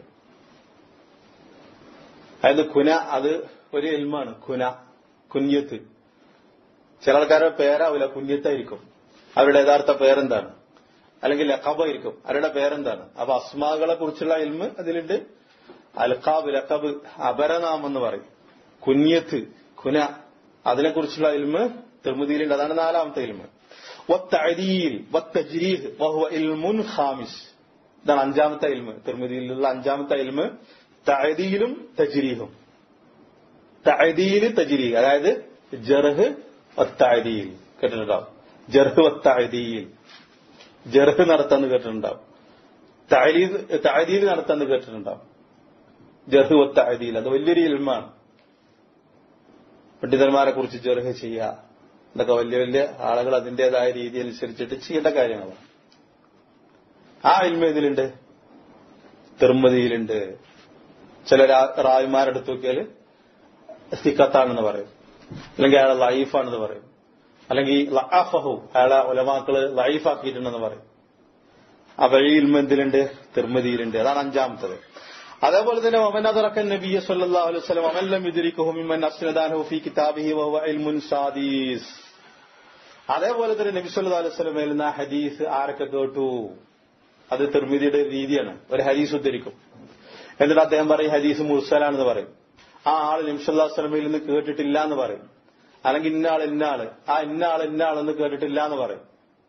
അതായത് കുന അത് ഒരു ഇൽമാണ് കുന കുഞ്ഞത്ത് ചില ആൾക്കാരുടെ പേരാവില്ല കുഞ്ഞത്തായിരിക്കും അവരുടെ യഥാർത്ഥ പേരെന്താണ് അല്ലെങ്കിൽ ലക്കബായിരിക്കും അവരുടെ പേരെന്താണ് അപ്പൊ അസ്മാകളെ കുറിച്ചുള്ള ഇൽമ് അതിലുണ്ട് അൽക്കാബ് ലക്കബ് അപരനാമം എന്ന് പറയും കുഞ്ഞത്ത് കുന അതിനെക്കുറിച്ചുള്ള ഇൽമ് തിർമുദിയിലുണ്ട് അതാണ് നാലാമത്തെ ഇൽമ് والتعديل والتجريح وهو علم خامس ഇതാണ് അഞ്ചാമത്തെ ഇൽമ് തിർമിതിയിലുള്ള അഞ്ചാമത്തെ ഇൽമ് തഅദീലും തജ്രീഹും തഅദീല് തജ്രീഹ് അതായത് ജർഹ് വത്തഅദീൽ കേട്ടിട്ടുണ്ടാവും ജർഹ് വത്തഅദീൽ ജർഹ് നടത്താന്ന് കേട്ടിട്ടുണ്ടാവും തഅലീദ് തഅദീൽ നടത്താന്ന് കേട്ടിട്ടുണ്ടാവും ജർഹ് വത്തഅദീൽ അത് വലിയൊരു ഇൽമാണ് പണ്ഡിതന്മാരെ കുറിച്ച് ജർഹ് ചെയ്യുക ഇതൊക്കെ വലിയ വലിയ ആളുകൾ അതിന്റേതായ രീതി അനുസരിച്ചിട്ട് ചെയ്യേണ്ട കാര്യങ്ങളാണ് ആ ഇൽമ ഇതിലുണ്ട് തിർമതിയിലുണ്ട് ചില റാവിമാരെടുത്ത് നോക്കിയാൽ സിക്കത്താണെന്ന് പറയും അല്ലെങ്കിൽ അയാളെ ലൈഫാണെന്ന് പറയും അല്ലെങ്കിൽ ലഅഫഹു അയാളെ ഉലമാക്കള് ലൈഫാക്കിയിട്ടുണ്ടെന്ന് പറയും ആ വഴി ഇൽമെന്തിലുണ്ട് തിർമതിയിലുണ്ട് അതാണ് അഞ്ചാമത്തത് അതേപോലെ തന്നെ ഒമനദറക്കൻ നബിയ സല്ലല്ലാഹു അലൈഹി വസല്ലം അമല്ലം യുദ്രിക്കുഹു മിമ്മൻ അസ്നദാനഹു ഫീ കിതാബിഹി വഹുവ ഇൽമുൻ സാദീസ് അതേപോലെ തന്നെ നബി സല്ലല്ലാഹു അലൈഹി വസല്ലം എഴുതുന്ന ഹദീസ് ആരൊക്കെ കേട്ടു അത് തിർമിതിയുടെ രീതിയാണ് ഒരു ഹദീസ് ഉദ്ധരിക്കും എന്നിട്ട് അദ്ദേഹം പറയും ഹദീസ് മുർസലാണെന്ന് പറയും ആ ആൾ നബിസല്ലാ വസ്ലമയിൽ നിന്ന് കേട്ടിട്ടില്ല എന്ന് പറയും അല്ലെങ്കിൽ ഇന്ന ആൾ ഇന്ന ആള് ആ ഇന്ന ആൾ ഇന്ന ആളെന്ന് കേട്ടിട്ടില്ല എന്ന് പറയും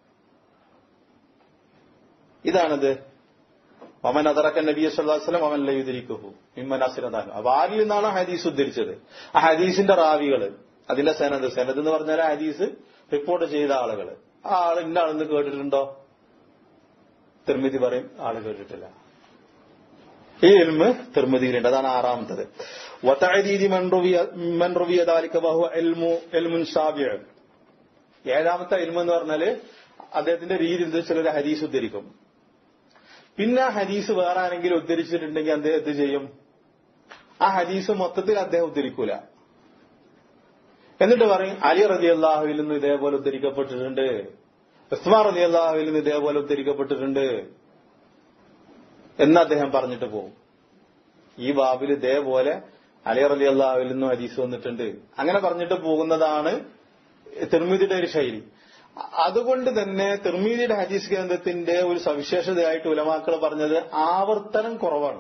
ഇതാണിത് മമൻ അതറക്കൻ നബി വസ്ലം അവൻ ലയുദ്ധരിക്കുഹു മിമ്മൻ അസിനദാനു അപ്പൊ ആരിൽ നിന്നാണ് ഹദീസ് ഉദ്ധരിച്ചത് ആ ഹദീസിന്റെ റാവികള് അതിന്റെ സനത് സനത് എന്ന് പറഞ്ഞാൽ ആ ഹദീസ് റിപ്പോർട്ട് ചെയ്ത ആളുകൾ ആ ആൾ ഇന്ന ആളെന്ന് കേട്ടിട്ടുണ്ടോ തിർമിതി പറയും ആള് കേട്ടിട്ടില്ല ഈ എൽമ് തിർമിതിയിലുണ്ട് അതാണ് ആറാമത്തത് വതഅദീദി മൻ റുവിയ മൻ റുവിയ ദാലിക വഹുവ ഇൽമു ഇൽമുൻ സാബിഅ ഏഴാമത്തെ ഇൽമു എന്ന് പറഞ്ഞാല് അദ്ദേഹത്തിന്റെ രീതി എന്താ വെച്ചാൽ ഒരു ഹദീസ് ഉദ്ധരിക്കും പിന്നെ ആ ഹദീസ് വേറെ ആരെങ്കിലും ഉദ്ധരിച്ചിട്ടുണ്ടെങ്കിൽ അദ്ദേഹം എന്ത് ചെയ്യും ആ ഹദീസ് മൊത്തത്തിൽ അദ്ദേഹം ഉദ്ധരിക്കൂല എന്നിട്ട് പറയും അലി റതി അള്ളാഹുവിൽ നിന്ന് ഇതേപോലെ ഉദ്ധരിക്കപ്പെട്ടിട്ടുണ്ട് ഉസ്മാൻ റതി അള്ളാഹുവിൽ നിന്ന് ഇതേപോലെ ഉദ്ധരിക്കപ്പെട്ടിട്ടുണ്ട് എന്ന് അദ്ദേഹം പറഞ്ഞിട്ട് പോകും ഈ ബാബിൽ ഇതേപോലെ അലി റലി അള്ളാഹുവിൽ നിന്നും ഹദീസ് വന്നിട്ടുണ്ട് അങ്ങനെ പറഞ്ഞിട്ട് പോകുന്നതാണ് തിർമിതിയുടെ ഒരു ശൈലി അതുകൊണ്ട് തന്നെ തിർമീതിയുടെ ഹദീസ് ഗ്രന്ഥത്തിന്റെ ഒരു സവിശേഷതയായിട്ട് ഉലമാക്കൾ പറഞ്ഞത് ആവർത്തനം കുറവാണ്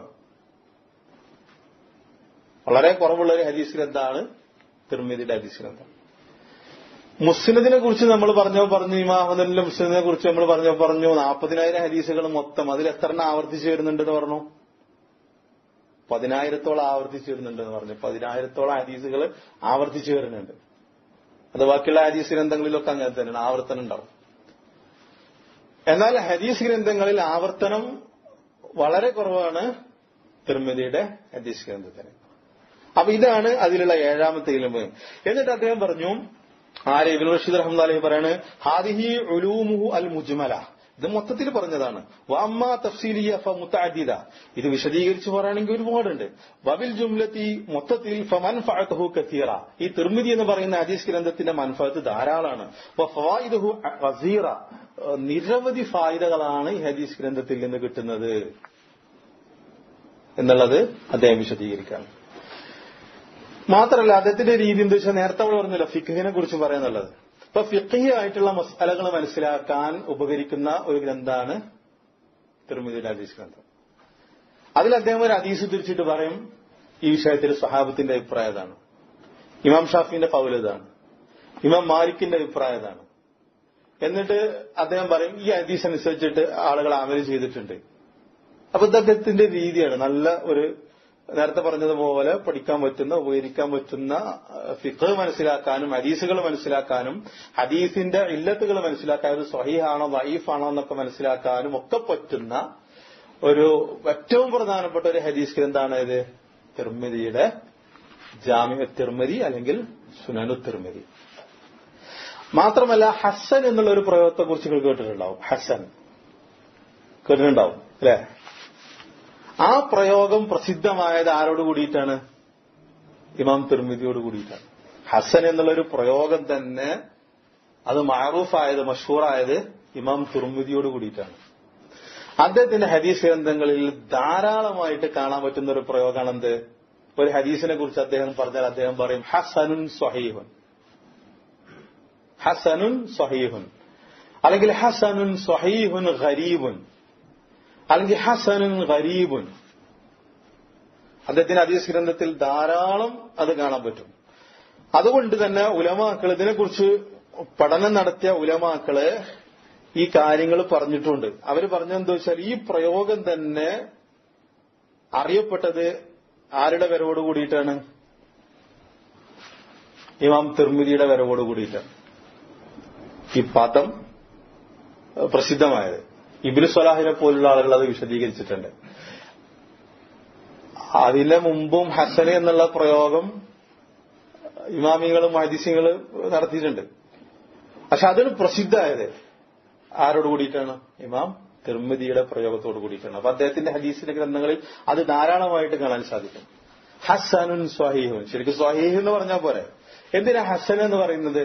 വളരെ കുറവുള്ള ഒരു ഹദീസ് ഗ്രന്ഥമാണ് തിർമീതിയുടെ ഹദീസ് ഗ്രന്ഥം മുസ്ലിദിനെ കുറിച്ച് നമ്മൾ പറഞ്ഞോ പറഞ്ഞു ഇമാഹദലിന്റെ മുസ്ലിദിനെ കുറിച്ച് നമ്മൾ പറഞ്ഞോ പറഞ്ഞു നാൽപ്പതിനായിരം ഹദീസുകൾ മൊത്തം അതിൽ എത്ര എണ്ണം ആവർത്തിച്ചു വരുന്നുണ്ടെന്ന് പറഞ്ഞു പതിനായിരത്തോളം ആവർത്തിച്ചു വരുന്നുണ്ടെന്ന് പറഞ്ഞു പതിനായിരത്തോളം ഹദീസുകൾ ആവർത്തിച്ചു വരുന്നുണ്ട് അത് ബാക്കിയുള്ള ഹദീസ് ഗ്രന്ഥങ്ങളിലൊക്കെ അങ്ങനെ തന്നെയാണ് ആവർത്തനം ഉണ്ടാവും എന്നാൽ ഹദീസ് ഗ്രന്ഥങ്ങളിൽ ആവർത്തനം വളരെ കുറവാണ് തിർമിതിയുടെ ഹദീസ് ഗ്രന്ഥത്തിന് അപ്പൊ ഇതാണ് അതിലുള്ള ഏഴാമത്തെ ഇലമ്പ് എന്നിട്ട് അദ്ദേഹം പറഞ്ഞു ആര് ഇബിൻ റഷീദ് റഹ്മദ് അലഹി പറയാണ് ഹാദിഹി ഉലൂമുഹു അൽ മുജ്മല ഇത് മൊത്തത്തിൽ പറഞ്ഞതാണ് വമ്മ തഫ്സീലിയ ഫ മുത്തഅദ്ദിദ ഇത് വിശദീകരിച്ച് പറയുകയാണെങ്കിൽ ഒരുപാടുണ്ട് വബിൽ ജുംലത്തി മൊത്തത്തിൽ ഫമൻ ഫഅതഹു കസീറ ഈ തിർമിതി എന്ന് പറയുന്ന ഹദീസ് ഗ്രന്ഥത്തിന്റെ മൻഫഅത്ത് ധാരാളമാണ് ഫവായിദുഹു ഗസീറ നിരവധി ഫായിദകളാണ് ഈ ഹദീസ് ഗ്രന്ഥത്തിൽ നിന്ന് കിട്ടുന്നത് എന്നുള്ളത് അദ്ദേഹം വിശദീകരിക്കാൻ മാത്രമല്ല അദ്ദേഹത്തിന്റെ രീതി എന്താ വെച്ചാൽ നേരത്തെ അവൾ പറഞ്ഞല്ലോ ഫിഖിനെ കുറിച്ച് പറയുന്നുള്ളത് ഇപ്പൊ ഫിഖി ആയിട്ടുള്ള മസാലകൾ മനസ്സിലാക്കാൻ ഉപകരിക്കുന്ന ഒരു ഗ്രന്ഥമാണ് തിരുമതിയുടെ ഹദീസ് ഗ്രന്ഥം അതിൽ അദ്ദേഹം ഒരു ഹദീസ് തിരിച്ചിട്ട് പറയും ഈ വിഷയത്തിൽ സഹാബത്തിന്റെ അഭിപ്രായം ഇതാണ് ഇമാം ഷാഫിന്റെ പൗലതാണ് ഇമാം മാലിക്കിന്റെ അഭിപ്രായം ഇതാണ് എന്നിട്ട് അദ്ദേഹം പറയും ഈ ഹദീസ് അനുസരിച്ചിട്ട് ആളുകൾ അമല് ചെയ്തിട്ടുണ്ട് അപ്പൊ ഇത് അദ്ദേഹത്തിന്റെ രീതിയാണ് നല്ല ഒരു നേരത്തെ പറഞ്ഞതുപോലെ പഠിക്കാൻ പറ്റുന്ന ഉപകരിക്കാൻ പറ്റുന്ന ഫിഖ് മനസ്സിലാക്കാനും ഹദീസുകൾ മനസ്സിലാക്കാനും ഹദീസിന്റെ ഇല്ലത്തുകൾ മനസ്സിലാക്കാനും സ്വഹീഹാണോ വൈഫാണോ എന്നൊക്കെ മനസ്സിലാക്കാനും ഒക്കെ പറ്റുന്ന ഒരു ഏറ്റവും പ്രധാനപ്പെട്ട ഒരു ഹദീസ് ഗ്രന്ഥാണ് ഇത് തിർമിതിയുടെ ജാമ്യ തിർമതി അല്ലെങ്കിൽ സുനനു തിർമതി മാത്രമല്ല ഹസൻ എന്നുള്ള ഒരു പ്രയോഗത്തെ കുറിച്ച് നിങ്ങൾ കേട്ടിട്ടുണ്ടാവും ഹസൻ കേട്ടിട്ടുണ്ടാവും അല്ലേ ആ പ്രയോഗം പ്രസിദ്ധമായത് ആരോട് കൂടിയിട്ടാണ് ഇമാം തിർമിതിയോട് കൂടിയിട്ടാണ് ഹസൻ എന്നുള്ളൊരു പ്രയോഗം തന്നെ അത് മാറൂഫായത് മഷൂറായത് ഇമാം തുർമിതിയോട് കൂടിയിട്ടാണ് അദ്ദേഹത്തിന്റെ ഹദീസ് ഗ്രന്ഥങ്ങളിൽ ധാരാളമായിട്ട് കാണാൻ പറ്റുന്ന ഒരു പ്രയോഗമാണ് എന്ത് ഒരു ഹദീസിനെ കുറിച്ച് അദ്ദേഹം പറഞ്ഞാൽ അദ്ദേഹം പറയും ഹസനുൻ സ്വഹീഹുൻ ഹസനുൻ സ്വഹീഹുൻ അല്ലെങ്കിൽ ഹസനുൻ സ്വഹീഹുൻ ഖരീബുൻ അല്ലെങ്കിൽ ഹസനുൻ ഖരീബുൻ അദ്ദേഹത്തിന്റെ ഹദീസ് ഗ്രന്ഥത്തിൽ ധാരാളം അത് കാണാൻ പറ്റും അതുകൊണ്ട് തന്നെ ഉലമാക്കൾ ഇതിനെക്കുറിച്ച് പഠനം നടത്തിയ ഉലമാക്കള് ഈ കാര്യങ്ങൾ പറഞ്ഞിട്ടുണ്ട് അവര് പറഞ്ഞെന്താ വെച്ചാൽ ഈ പ്രയോഗം തന്നെ അറിയപ്പെട്ടത് ആരുടെ വരവോട് കൂടിയിട്ടാണ് ഇമാം തിർമിതിയുടെ വരവോട് കൂടിയിട്ടാണ് ഈ പദം പ്രസിദ്ധമായത് ഇബിന് സ്വലാഹിനെ പോലുള്ള ആളുകൾ അത് വിശദീകരിച്ചിട്ടുണ്ട് അതിന്റെ മുമ്പും ഹസന് എന്നുള്ള പ്രയോഗം ഇമാമികളും ഹദീസികളും നടത്തിയിട്ടുണ്ട് പക്ഷെ അതൊരു പ്രസിദ്ധമായത് ആരോട് കൂടിയിട്ടാണ് ഇമാം തിർമിതിയുടെ പ്രയോഗത്തോട് കൂടിയിട്ടാണ് അപ്പൊ അദ്ദേഹത്തിന്റെ ഹദീസിന്റെ ഗ്രന്ഥങ്ങളിൽ അത് ധാരാളമായിട്ട് കാണാൻ സാധിക്കും ഹസനുൻ സ്വഹീഹുൻ ശരിക്കും സ്വഹീഹ് എന്ന് പറഞ്ഞാൽ പോരെ എന്തിനാ ഹസൻ എന്ന് പറയുന്നത്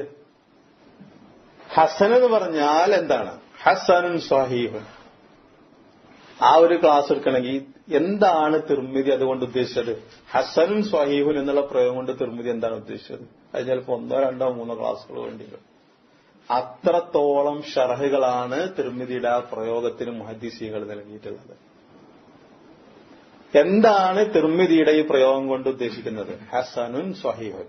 ഹസൻ എന്ന് പറഞ്ഞാൽ എന്താണ് ഹസനുൻ സ്വഹീഹുൻ ആ ഒരു ക്ലാസ് എടുക്കണമെങ്കിൽ എന്താണ് തിർമിതി അതുകൊണ്ട് ഉദ്ദേശിച്ചത് ഹസനുൻ സ്വഹീഹുൻ എന്നുള്ള പ്രയോഗം കൊണ്ട് തിർമിതി എന്താണ് ഉദ്ദേശിച്ചത് അത് ചിലപ്പോൾ ഒന്നോ രണ്ടോ മൂന്നോ ക്ലാസ്സുകൾ വേണ്ടി വരും അത്രത്തോളം ഷറഹുകളാണ് തിർമിതിയുടെ ആ പ്രയോഗത്തിന് മുഹദ്ദിസികൾ നൽകിയിട്ടുള്ളത് എന്താണ് തിർമിതിയുടെ ഈ പ്രയോഗം കൊണ്ട് ഉദ്ദേശിക്കുന്നത് ഹസനുൻ സ്വഹീഹുൻ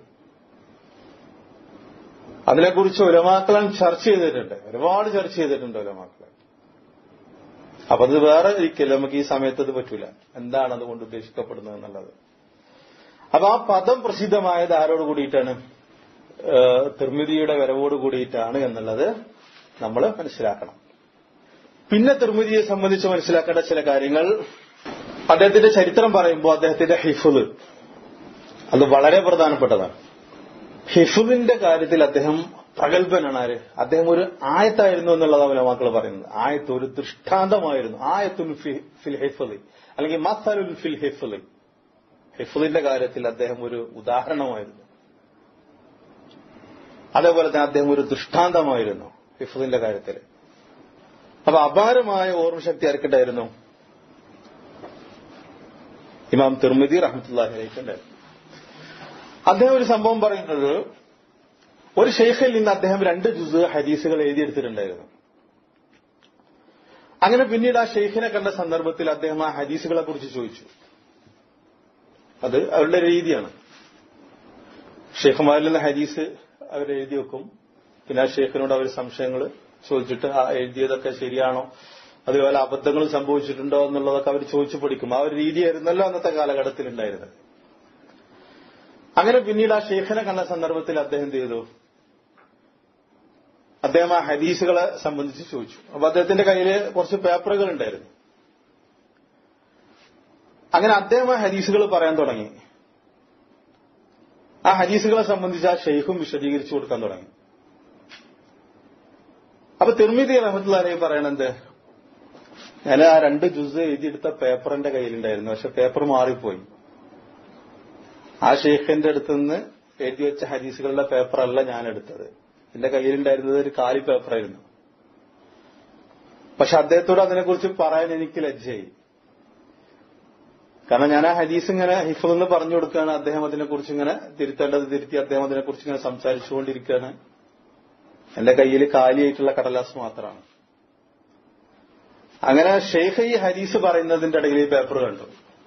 അതിനെക്കുറിച്ച് ഉലമാക്കളൻ ചർച്ച ചെയ്തിട്ടുണ്ട് ഒരുപാട് ചർച്ച ചെയ്തിട്ടുണ്ട് ഉലമാക്കളൻ അപ്പൊ അത് വേറെ ഒരിക്കലും നമുക്ക് ഈ സമയത്ത് അത് പറ്റൂല എന്താണ് അതുകൊണ്ട് ഉദ്ദേശിക്കപ്പെടുന്നത് എന്നുള്ളത് അപ്പൊ ആ പദം പ്രസിദ്ധമായത് ആരോട് കൂടിയിട്ടാണ് തിർമിതിയുടെ വരവോട് കൂടിയിട്ടാണ് എന്നുള്ളത് നമ്മൾ മനസ്സിലാക്കണം പിന്നെ തിർമിതിയെ സംബന്ധിച്ച് മനസ്സിലാക്കേണ്ട ചില കാര്യങ്ങൾ അദ്ദേഹത്തിന്റെ ചരിത്രം പറയുമ്പോൾ അദ്ദേഹത്തിന്റെ ഹിഫുദ് അത് വളരെ പ്രധാനപ്പെട്ടതാണ് ഹിഫുദിന്റെ കാര്യത്തിൽ അദ്ദേഹം പ്രഗത്ഭനാണ് ആര് അദ്ദേഹം ഒരു ആയത്തായിരുന്നു എന്നുള്ളതാണ് മക്കൾ പറയുന്നത് ആയത്ത് ഒരു ദൃഷ്ടാന്തമായിരുന്നു ആയത്തുൽ ഫിൽ ഹിഫുദ് അല്ലെങ്കിൽ മസലുൽ ഫിൽ ഹിഫുദ് ഹിഫുദിന്റെ കാര്യത്തിൽ അദ്ദേഹം ഒരു ഉദാഹരണമായിരുന്നു അതേപോലെ തന്നെ അദ്ദേഹം ഒരു ദൃഷ്ടാന്തമായിരുന്നു ഹിഫുദിന്റെ കാര്യത്തിൽ അപ്പൊ അപാരമായ ഓർമ്മശക്തി ആർക്കുണ്ടായിരുന്നു ഇമാം തിർമിതി റഹ്മത്തുല്ലാഹിലേക്കുണ്ടായിരുന്നു അദ്ദേഹം ഒരു സംഭവം പറയുന്നത് ഒരു ഷെയ്ഖിൽ നിന്ന് അദ്ദേഹം രണ്ട് ജുസ് ഹദീസുകൾ എഴുതിയെടുത്തിട്ടുണ്ടായിരുന്നു അങ്ങനെ പിന്നീട് ആ ഷെയ്ഖിനെ കണ്ട സന്ദർഭത്തിൽ അദ്ദേഹം ആ ഹദീസുകളെ കുറിച്ച് ചോദിച്ചു അത് അവരുടെ രീതിയാണ് ഷെയ്ഖുമാരിൽ നിന്ന് ഹദീസ് അവർ എഴുതി വെക്കും പിന്നെ ആ ഷെയ്ഖിനോട് അവർ സംശയങ്ങൾ ചോദിച്ചിട്ട് ആ എഴുതിയതൊക്കെ ശരിയാണോ അതുപോലെ അബദ്ധങ്ങൾ സംഭവിച്ചിട്ടുണ്ടോ എന്നുള്ളതൊക്കെ അവർ ചോദിച്ചു പഠിക്കും ആ ഒരു രീതിയായിരുന്നല്ലോ അന്നത്തെ കാലഘട്ടത്തിൽ ഉണ്ടായിരുന്നത് അങ്ങനെ പിന്നീട് ആ ഷെയ്ഖിനെ കണ്ട സന്ദർഭത്തിൽ അദ്ദേഹം എന്ത് ചെയ്തു അദ്ദേഹം ആ ഹദീസുകളെ സംബന്ധിച്ച് ചോദിച്ചു അപ്പൊ അദ്ദേഹത്തിന്റെ കയ്യിൽ കുറച്ച് പേപ്പറുകൾ ഉണ്ടായിരുന്നു അങ്ങനെ അദ്ദേഹം ആ ഹദീസുകൾ പറയാൻ തുടങ്ങി ആ ഹദീസുകളെ സംബന്ധിച്ച് ആ ഷെയ്ഖും വിശദീകരിച്ചു കൊടുക്കാൻ തുടങ്ങി അപ്പൊ തിർമിതി റഹമത്തുല്ലാലി പറയണത് ഞാൻ ആ രണ്ട് ജുസ് എഴുതിയെടുത്ത പേപ്പർ എന്റെ കയ്യിലുണ്ടായിരുന്നു പക്ഷെ പേപ്പർ മാറിപ്പോയി ആ ഷെയ്ഖിന്റെ അടുത്ത് നിന്ന് എഴുതി വെച്ച ഹദീസുകളുടെ പേപ്പറല്ല ഞാൻ എടുത്തത് എന്റെ കയ്യിലുണ്ടായിരുന്നത് ഒരു കാലി പേപ്പറായിരുന്നു പക്ഷെ അദ്ദേഹത്തോട് അതിനെക്കുറിച്ച് പറയാൻ എനിക്ക് ലജ്ജയായി കാരണം ഞാൻ ആ ഹദീസ് ഇങ്ങനെ ഹിഫെന്ന് പറഞ്ഞു കൊടുക്കുകയാണ് അദ്ദേഹം അതിനെക്കുറിച്ച് ഇങ്ങനെ തിരുത്തേണ്ടത് തിരുത്തി അദ്ദേഹം അതിനെക്കുറിച്ച് ഇങ്ങനെ സംസാരിച്ചുകൊണ്ടിരിക്കുകയാണ് എന്റെ കയ്യിൽ കാലിയായിട്ടുള്ള കടലാസ് മാത്രമാണ് അങ്ങനെ ഷെയ്ഖ് ഈ ഹദീസ് പറയുന്നതിന്റെ ഇടയിൽ ഈ പേപ്പർ കണ്ടു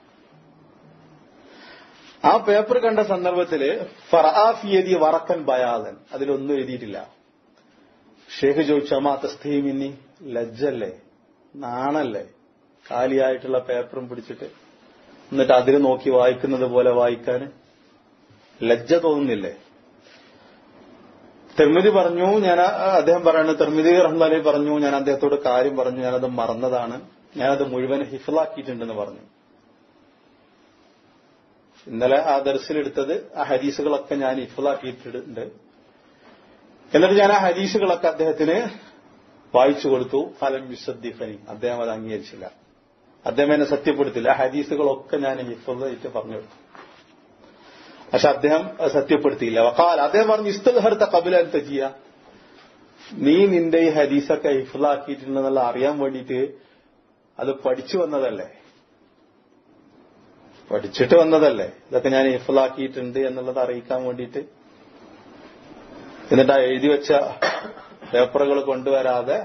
ആ പേപ്പർ കണ്ട സന്ദർഭത്തില് ഫറാഫിയതി വറക്കൻ ബയാദൻ അതിലൊന്നും എഴുതിയിട്ടില്ല ഷേഖ് ചോദിച്ചു അമ്മാ തസ്തീമിന്നി ലജ്ജല്ലേ നാണല്ലേ കാലിയായിട്ടുള്ള പേപ്പറും പിടിച്ചിട്ട് എന്നിട്ട് അതിൽ നോക്കി വായിക്കുന്നത് പോലെ വായിക്കാൻ ലജ്ജ തോന്നുന്നില്ലേ തെർമിതി പറഞ്ഞു ഞാൻ അദ്ദേഹം പറയുന്നത് തെർമിതി റഹ്മാനെ പറഞ്ഞു ഞാൻ അദ്ദേഹത്തോട് കാര്യം പറഞ്ഞു ഞാനത് മറന്നതാണ് ഞാനത് മുഴുവൻ ഹിഫിലാക്കിയിട്ടുണ്ടെന്ന് പറഞ്ഞു ഇന്നലെ ആ ദർശനെടുത്തത് ആ ഹദീസുകളൊക്കെ ഞാൻ ഹിഫിലാക്കിയിട്ടുണ്ട് എന്നിട്ട് ഞാൻ ആ ഹദീസുകളൊക്കെ അദ്ദേഹത്തിന് വായിച്ചു കൊടുത്തു ഫലം വിശദ്ദിഫനി അദ്ദേഹം അത് അംഗീകരിച്ചില്ല അദ്ദേഹം എന്നെ സത്യപ്പെടുത്തില്ല ആ ഹദീസുകളൊക്കെ ഞാൻ ഹിഫിലായിട്ട് പറഞ്ഞു കൊടുത്തു പക്ഷെ അദ്ദേഹം സത്യപ്പെടുത്തിയില്ല വക്കാൽ അദ്ദേഹം പറഞ്ഞു ഇസ്തഹർത്ത കബില തജിയ നീ നിന്റെ ഈ ഹദീസൊക്കെ ഹിഫിലാക്കിയിട്ടുണ്ടെന്നുള്ള അറിയാൻ വേണ്ടിയിട്ട് അത് പഠിച്ചു വന്നതല്ലേ പഠിച്ചിട്ട് വന്നതല്ലേ ഇതൊക്കെ ഞാൻ ഹിഫിലാക്കിയിട്ടുണ്ട് എന്നുള്ളത് അറിയിക്കാൻ വേണ്ടിയിട്ട് എന്നിട്ട് ആ എഴുതി വെച്ച പേപ്പറുകൾ കൊണ്ടുവരാതെ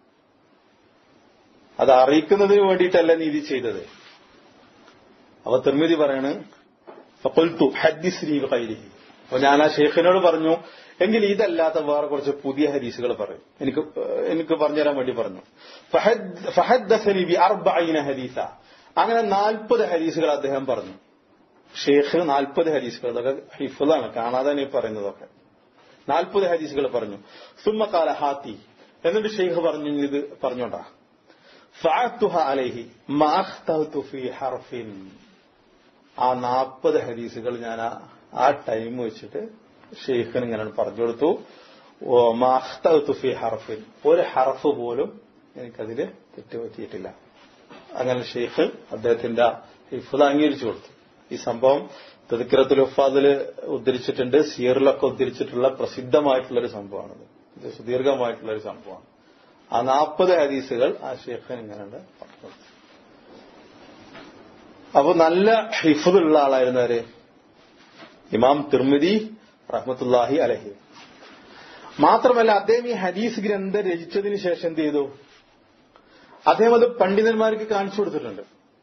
അത് അറിയിക്കുന്നതിന് വേണ്ടിയിട്ടല്ല നീ ഇത് ചെയ്തത് അപ്പൊ തിർമിതി പറയാണ് ഫഖുൽതു ഹദ്ദിസ്നി ബിഖൈരിഹി അപ്പൊ ഞാൻ ആ ഷെയ്ഖിനോട് പറഞ്ഞു എങ്കിൽ ഇതല്ലാത്ത വേറെ കുറച്ച് പുതിയ ഹദീസുകൾ പറയും എനിക്ക് എനിക്ക് പറഞ്ഞുതരാൻ വേണ്ടി പറഞ്ഞു ഫഹദ്ദസനി ബി അർബഈന ഹദീസ അങ്ങനെ നാൽപ്പത് ഹദീസുകൾ അദ്ദേഹം പറഞ്ഞു ഷെയ്ഖ് നാൽപ്പത് ഹദീസുകൾ അതൊക്കെ ഹിഫുദാണ് കാണാതെ ഈ പറയുന്നതൊക്കെ നാൽപ്പത് ഹദീസുകൾ പറഞ്ഞു സുമ്മക്കാല ഹാത്തി എന്നിട്ട് ഷെയ്ഖ് പറഞ്ഞു ഇത് പറഞ്ഞോണ്ടാ ഫഅത്തുഹ അലൈഹി മാഖ്തഹ്തു ഫീ ഹർഫിൻ ആ നാൽപ്പത് ഹദീസുകൾ ഞാൻ ആ ടൈം വെച്ചിട്ട് ഷെയ്ഖിന് ഇങ്ങനെ പറഞ്ഞു കൊടുത്തു ഫി ഹർഫിൻ ഒരു ഹർഫ് പോലും എനിക്കതില് തെറ്റുപറ്റിയിട്ടില്ല അങ്ങനെ ഷെയ്ഖ് അദ്ദേഹത്തിന്റെ ഹിഫുദ് അംഗീകരിച്ചു കൊടുത്തു ഈ സംഭവം തെതുക്കിറത്തുൽ ഉഫാദിൽ ഉദ്ധരിച്ചിട്ടുണ്ട് സിയറിലൊക്കെ ഉദ്ധരിച്ചിട്ടുള്ള പ്രസിദ്ധമായിട്ടുള്ള ഒരു സംഭവമാണത് ഇത് സുദീർഘമായിട്ടുള്ള ഒരു സംഭവമാണ് ആ നാൽപ്പത് ഹദീസുകൾ ആ ഷെയ്ഖൻ ഇങ്ങനെയുണ്ട് പറഞ്ഞത് അപ്പൊ നല്ല ഹിഫുദുള്ള ആളായിരുന്നു ആര് ഇമാം തിർമിതി റഹ്മത്തുല്ലാഹി അലഹി മാത്രമല്ല അദ്ദേഹം ഈ ഹദീസ് ഗ്രന്ഥം രചിച്ചതിന് ശേഷം എന്ത് ചെയ്തു അദ്ദേഹം അത് പണ്ഡിതന്മാർക്ക് കാണിച്ചു കൊടുത്തിട്ടുണ്ട്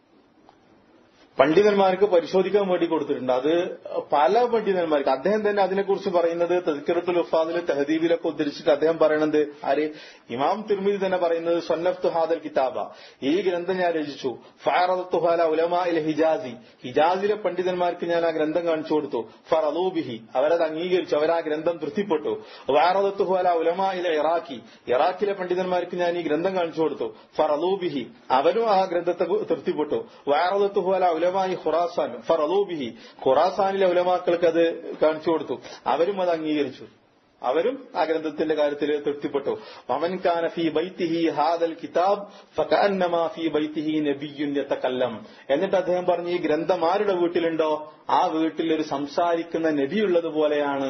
പണ്ഡിതന്മാർക്ക് പരിശോധിക്കാൻ വേണ്ടി കൊടുത്തിട്ടുണ്ട് അത് പല പണ്ഡിതന്മാർക്ക് അദ്ദേഹം തന്നെ അതിനെക്കുറിച്ച് പറയുന്നത് തസ്കിറത്തുൽ ഉഫാദിൽ തെഹദീബിലൊക്കെ ഉദ്ധരിച്ചിട്ട് അദ്ദേഹം പറയണത് ആര് ഇമാം തിരുമിതി തന്നെ പറയുന്നത് സൊന്നഫ്തു ഹാദൽ കിതാബ ഈ ഗ്രന്ഥം ഞാൻ രചിച്ചു ഫാറത്തുഹാല ഉലമാ ഇൽ ഹിജാസി ഹിജാസിലെ പണ്ഡിതന്മാർക്ക് ഞാൻ ആ ഗ്രന്ഥം കാണിച്ചു കൊടുത്തു ഫർ അലൂബിഹി അവരത് അംഗീകരിച്ചു അവർ ആ ഗ്രന്ഥം തൃപ്തിപ്പെട്ടു വാറത്തുഹാല ഉലമാ ഇല ഇറാഖി ഇറാഖിലെ പണ്ഡിതന്മാർക്ക് ഞാൻ ഈ ഗ്രന്ഥം കാണിച്ചു കൊടുത്തു ഫർ അലൂബിഹി അവരും ആ ഗ്രന്ഥത്തെ തൃപ്തിപ്പെട്ടു വാറത്തുഹാല ഉലമായി ഖുറാസാൻ ഫർ അലൂബിഹി ഖുറാസാനിലെ ഉലമാക്കൾക്ക് അത് കാണിച്ചു കൊടുത്തു അവരും അത് അംഗീകരിച്ചു അവരും ആ ഗ്രന്ഥത്തിന്റെ കാര്യത്തിൽ തൃപ്തിപ്പെട്ടു അവൻ കാന ഫി ബൈത്തിഹി ഹാദൽ കിതാബ് ഫകഅന്നമാ ഫി ബൈത്തിഹി നബിയ്യുൻ യതകല്ലം എന്നിട്ട് അദ്ദേഹം പറഞ്ഞു ഈ ഗ്രന്ഥം ആരുടെ വീട്ടിലുണ്ടോ ആ വീട്ടിൽ ഒരു സംസാരിക്കുന്ന നബി ഉള്ളതുപോലെയാണ്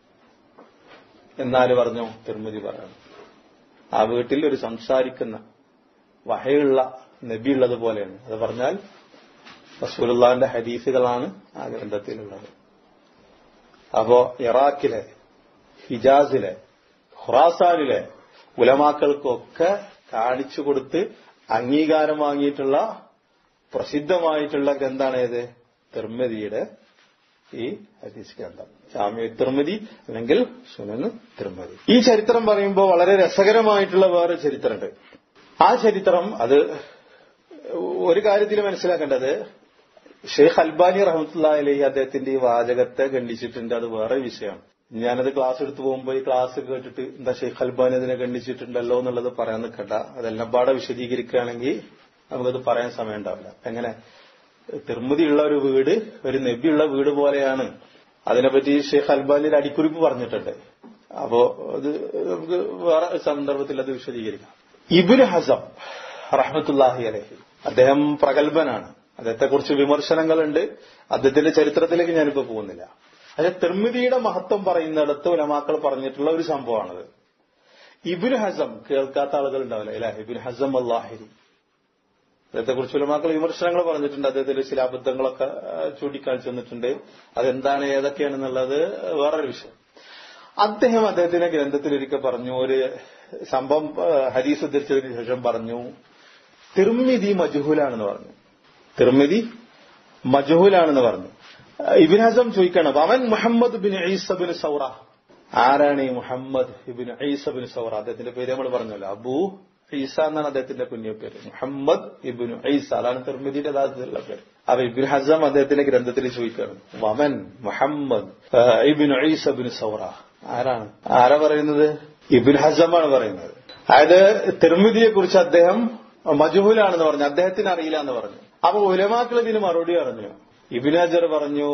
എന്നാല് പറഞ്ഞു തിരുമതി പറഞ്ഞു ആ വീട്ടിൽ ഒരു സംസാരിക്കുന്ന വഹയുള്ള നബി ഉള്ളതുപോലെയാണ് അത് പറഞ്ഞാൽ റസൂലുള്ളാന്റെ ഹദീസുകളാണ് ആ ഗ്രന്ഥത്തിലുള്ളത് അപ്പോ ഇറാഖിലെ ഹിജാസിലെ ഖുറാസാനിലെ ഉലമാക്കൾക്കൊക്കെ കാണിച്ചു കൊടുത്ത് അംഗീകാരം വാങ്ങിയിട്ടുള്ള പ്രസിദ്ധമായിട്ടുള്ള ഗ്രന്ഥാണ് ഏത് തിർമതിയുടെ ഈ ഹദീസ് ഗ്രന്ഥം ജാമ്യ തിർമതി അല്ലെങ്കിൽ സുനന് തിർമതി ഈ ചരിത്രം പറയുമ്പോൾ വളരെ രസകരമായിട്ടുള്ള വേറെ ചരിത്രമുണ്ട് ആ ചരിത്രം അത് ഒരു കാര്യത്തിൽ മനസ്സിലാക്കേണ്ടത് ഷെയ്ഖ് അൽബാനി റഹമത്തുള്ള അലഹി അദ്ദേഹത്തിന്റെ ഈ വാചകത്തെ ഖണ്ഡിച്ചിട്ടുണ്ട് അത് വേറെ വിഷയമാണ് ഞാനത് ക്ലാസ് എടുത്തു പോകുമ്പോൾ ഈ ക്ലാസ് കേട്ടിട്ട് എന്താ ഷെയ്ഖ് അൽബാനി അതിനെ ഖണ്ഡിച്ചിട്ടുണ്ടല്ലോ എന്നുള്ളത് പറയാൻ നിൽക്കണ്ട അതെല്ലാം പാടെ വിശദീകരിക്കുകയാണെങ്കിൽ നമുക്കത് പറയാൻ സമയം ഉണ്ടാവില്ല എങ്ങനെ തിർമുതിയുള്ള ഒരു വീട് ഒരു നബിയുള്ള വീട് പോലെയാണ് അതിനെപ്പറ്റി ഷെയ്ഖ് അൽബാനി ഒരു അടിക്കുറിപ്പ് പറഞ്ഞിട്ടുണ്ട് അപ്പോ അത് നമുക്ക് വേറെ സന്ദർഭത്തിൽ അത് വിശദീകരിക്കാം ഇബുൽ ഹസം റഹ്മത്തുല്ലാഹി അലഹി അദ്ദേഹം പ്രഗത്ഭനാണ് അദ്ദേഹത്തെക്കുറിച്ച് വിമർശനങ്ങളുണ്ട് അദ്ദേഹത്തിന്റെ ചരിത്രത്തിലേക്ക് ഞാനിപ്പോ പോകുന്നില്ല അത് തിർമിതിയുടെ മഹത്വം പറയുന്നിടത്ത് ഉലമാക്കൾ പറഞ്ഞിട്ടുള്ള ഒരു സംഭവമാണത് ഇബിൻ ഹസം കേൾക്കാത്ത ആളുകൾ ഉണ്ടാവില്ല അല്ലെ ഇബിൻ ഹസം അള്ളാഹിരി അദ്ദേഹത്തെക്കുറിച്ച് ഉലമാക്കൾ വിമർശനങ്ങൾ പറഞ്ഞിട്ടുണ്ട് അദ്ദേഹത്തിന്റെ ചില അബദ്ധങ്ങളൊക്കെ ചൂണ്ടിക്കാണിച്ചു തന്നിട്ടുണ്ട് അതെന്താണ് ഏതൊക്കെയാണെന്നുള്ളത് വേറൊരു വിഷയം അദ്ദേഹം അദ്ദേഹത്തിന്റെ ഗ്രന്ഥത്തിലൊരിക്കൽ പറഞ്ഞു ഒരു സംഭവം ഹരീസ് ഉദ്ധരിച്ചതിന് ശേഷം പറഞ്ഞു തിർമിതി മജുഹുലാണെന്ന് പറഞ്ഞു തിർമിതി മജുഹുലാണെന്ന് പറഞ്ഞു ഇബിൻ ഹസം ചോദിക്കണം അവൻ മുഹമ്മദ് ബിൻ ഈസബിൻ സൗറ ആരാണ് ഈ മുഹമ്മദ് ഇബിൻ ഈസബിൻ സൗറ അദ്ദേഹത്തിന്റെ പേര് നമ്മൾ പറഞ്ഞല്ലോ അബൂ ഈസ എന്നാണ് അദ്ദേഹത്തിന്റെ കുഞ്ഞു പേര് മുഹമ്മദ് ഇബിൻ ഈസ അതാണ് തിർമിതിയുടെ യഥാർത്ഥത്തിലുള്ള പേര് അപ്പൊ ഇബിൻ ഹസം അദ്ദേഹത്തിന്റെ ഗ്രന്ഥത്തിൽ ചോദിക്കുകയാണ് വമൻ മുഹമ്മദ് ഇബിൻ ഈസബിൻ സൗറ ആരാണ് ആരാ പറയുന്നത് ഇബിൻ ഹസമാണ് പറയുന്നത് അതായത് തിർമിതിയെ കുറിച്ച് അദ്ദേഹം മജുഹുലാണെന്ന് പറഞ്ഞു അദ്ദേഹത്തിന് അറിയില്ല എന്ന് പറഞ്ഞു അപ്പൊ ഉലമാക്കൾ ഇതിന് മറുപടി പറഞ്ഞു ഇബിൻ ഹജർ പറഞ്ഞു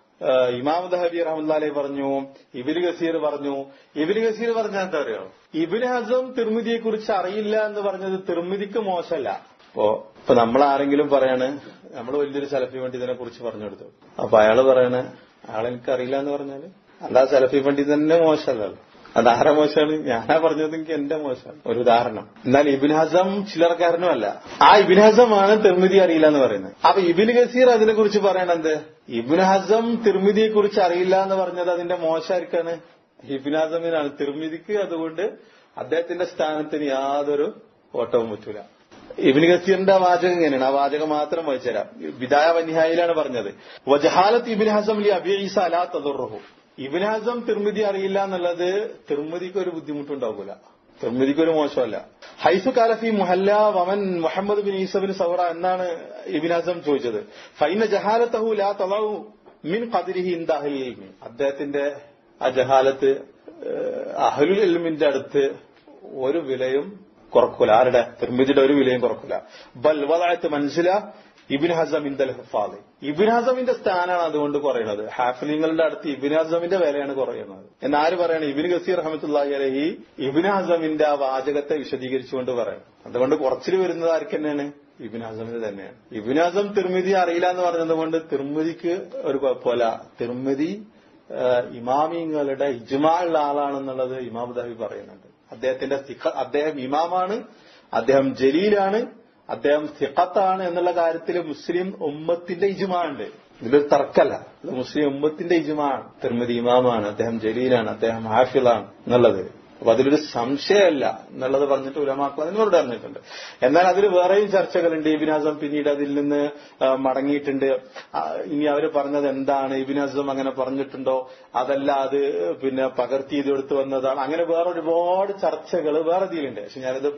ഇമാം ദഹബി റഹ്മല്ലാലെ പറഞ്ഞു ഇബിൻ ഗസീർ പറഞ്ഞു ഇബിൻ ഗസീർ പറഞ്ഞാൽ എന്താ അറിയോ ഇബിൻ ഹസം തിർമിതിയെ കുറിച്ച് അറിയില്ല എന്ന് പറഞ്ഞത് തിർമിതിക്ക് മോശമല്ല അപ്പോ ഇപ്പൊ നമ്മൾ ആരെങ്കിലും പറയാണ് നമ്മൾ വലിയൊരു സലഫി വേണ്ടി ഇതിനെ കുറിച്ച് പറഞ്ഞു കൊടുത്തു അപ്പൊ അയാള് പറയണ അയാളെനിക്ക് അറിയില്ല എന്ന് പറഞ്ഞാല് അല്ലാ സലഫി വണ്ടി തന്നെ മോശമല്ലല്ലോ അത് ആരെ മോശമാണ് ഞാനാ പറഞ്ഞതെങ്കിൽ എന്റെ മോശമാണ് ഒരു ഉദാഹരണം എന്നാൽ ഇബിൻ ഹസം ചിലർക്കാരനുമല്ല ആ ഇബിൻ ഹസമാണ് തിർമിതി അറിയില്ല എന്ന് പറയുന്നത് അപ്പൊ ഇബിൻ ഗസീർ അതിനെ കുറിച്ച് പറയണത് ഇബിൻ ഹസം തിർമിതിയെ കുറിച്ച് അറിയില്ല എന്ന് പറഞ്ഞത് അതിന്റെ മോശമായിരിക്കാണ് ഇബിൻ ഹസമിനാണ് തിർമിതിക്ക് അതുകൊണ്ട് അദ്ദേഹത്തിന്റെ സ്ഥാനത്തിന് യാതൊരു ഓട്ടവും പറ്റൂല ഇബിൻ ഗസീറിന്റെ വാചകം ഇങ്ങനെയാണ് ആ വാചകം മാത്രം വായിച്ചുതരാം വിദായ വന്യായിലാണ് പറഞ്ഞത് വജഹാലത്ത് ഇബിൻ ഹസം ലി അബി ഈസ അലാ തദുറഹു ഇബിൻ ഹസം തിർമിതി അറിയില്ല എന്നുള്ളത് തിർമിതിക്ക് ഒരു ബുദ്ധിമുട്ടുണ്ടാകൂല തിർമിതിക്ക് ഒരു മോശമല്ല ഹൈസു കാലഫി മുഹല്ല വമൻ മുഹമ്മദ് ബിൻ ഈസബിൻ സൗറ എന്നാണ് ഇബിൻ ഹസം ചോദിച്ചത് ഫൈന ജഹാലത്തഹു ലാ തളവു മിൻ ഖദിരിഹി ഇന്ദാഹിൽ ഇൽമി അദ്ദേഹത്തിന്റെ ആ ജഹാലത്ത് അഹലുൽ ഇൽമിന്റെ അടുത്ത് ഒരു വിലയും കുറക്കൂല ആരുടെ തിർമിതിയുടെ ഒരു വിലയും കുറക്കൂല ബൽ വലായത്ത് മനസ്സില ഇബിൻ ഹസം ഇന്ദൽ ഹഫാദ് ഇബിൻ ഹസമിന്റെ സ്ഥാനാണ് അതുകൊണ്ട് കുറയുന്നത് ഹാഫിലിങ്ങളുടെ അടുത്ത് ഇബിൻ ഹസമിന്റെ വിലയാണ് കുറയുന്നത് എന്നാര് പറയണം ഇബിൻ ഗസീർ അഹമ്മത്തുല്ലാഹി അലഹി ഇബിൻ ഹസമിന്റെ ആ വാചകത്തെ വിശദീകരിച്ചുകൊണ്ട് പറയണം അതുകൊണ്ട് കുറച്ചിൽ വരുന്നത് ആർക്ക് തന്നെയാണ് ഇബിൻ ഹസമിന് തന്നെയാണ് ഇബിൻ ഹസം തിർമിതി അറിയില്ല എന്ന് പറഞ്ഞത് കൊണ്ട് തിർമിതിക്ക് ഒരു കുഴപ്പമില്ല തിർമിതി ഇമാമിങ്ങളുടെ ഇജ്മാള്ള ആളാണെന്നുള്ളത് ഇമാം ദഹബി പറയുന്നുണ്ട് അദ്ദേഹത്തിന്റെ അദ്ദേഹം ഇമാമാണ് അദ്ദേഹം ജലീലാണ് അദ്ദേഹം സിഖത്താണ് എന്നുള്ള കാര്യത്തിൽ മുസ്ലിം ഉമ്മത്തിന്റെ ഇജുമാണ് ഇതിലൊരു തർക്കല്ല ഇത് മുസ്ലിം ഉമ്മത്തിന്റെ ഇജുമാണ് തിരുമതി ഇമാമാണ് അദ്ദേഹം ജലീലാണ് അദ്ദേഹം ഹാഫിളാണ് എന്നുള്ളത് അപ്പൊ അതിലൊരു സംശയമല്ല എന്നുള്ളത് പറഞ്ഞിട്ട് ഉലമാക്കൾ അതിനോട് പറഞ്ഞിട്ടുണ്ട് എന്നാൽ അതിൽ വേറെയും ചർച്ചകളുണ്ട് ഇബിൻ ഹസം പിന്നീട് അതിൽ നിന്ന് മടങ്ങിയിട്ടുണ്ട് ഇനി അവർ പറഞ്ഞത് എന്താണ് ഇബിൻ ഹസം അങ്ങനെ പറഞ്ഞിട്ടുണ്ടോ അതല്ല അത് പിന്നെ പകർത്തി ചെയ്തെടുത്ത് വന്നതാണ് അങ്ങനെ വേറെ ഒരുപാട് ചർച്ചകൾ വേറെ ഇതിലുണ്ട് പക്ഷെ ഞാനത്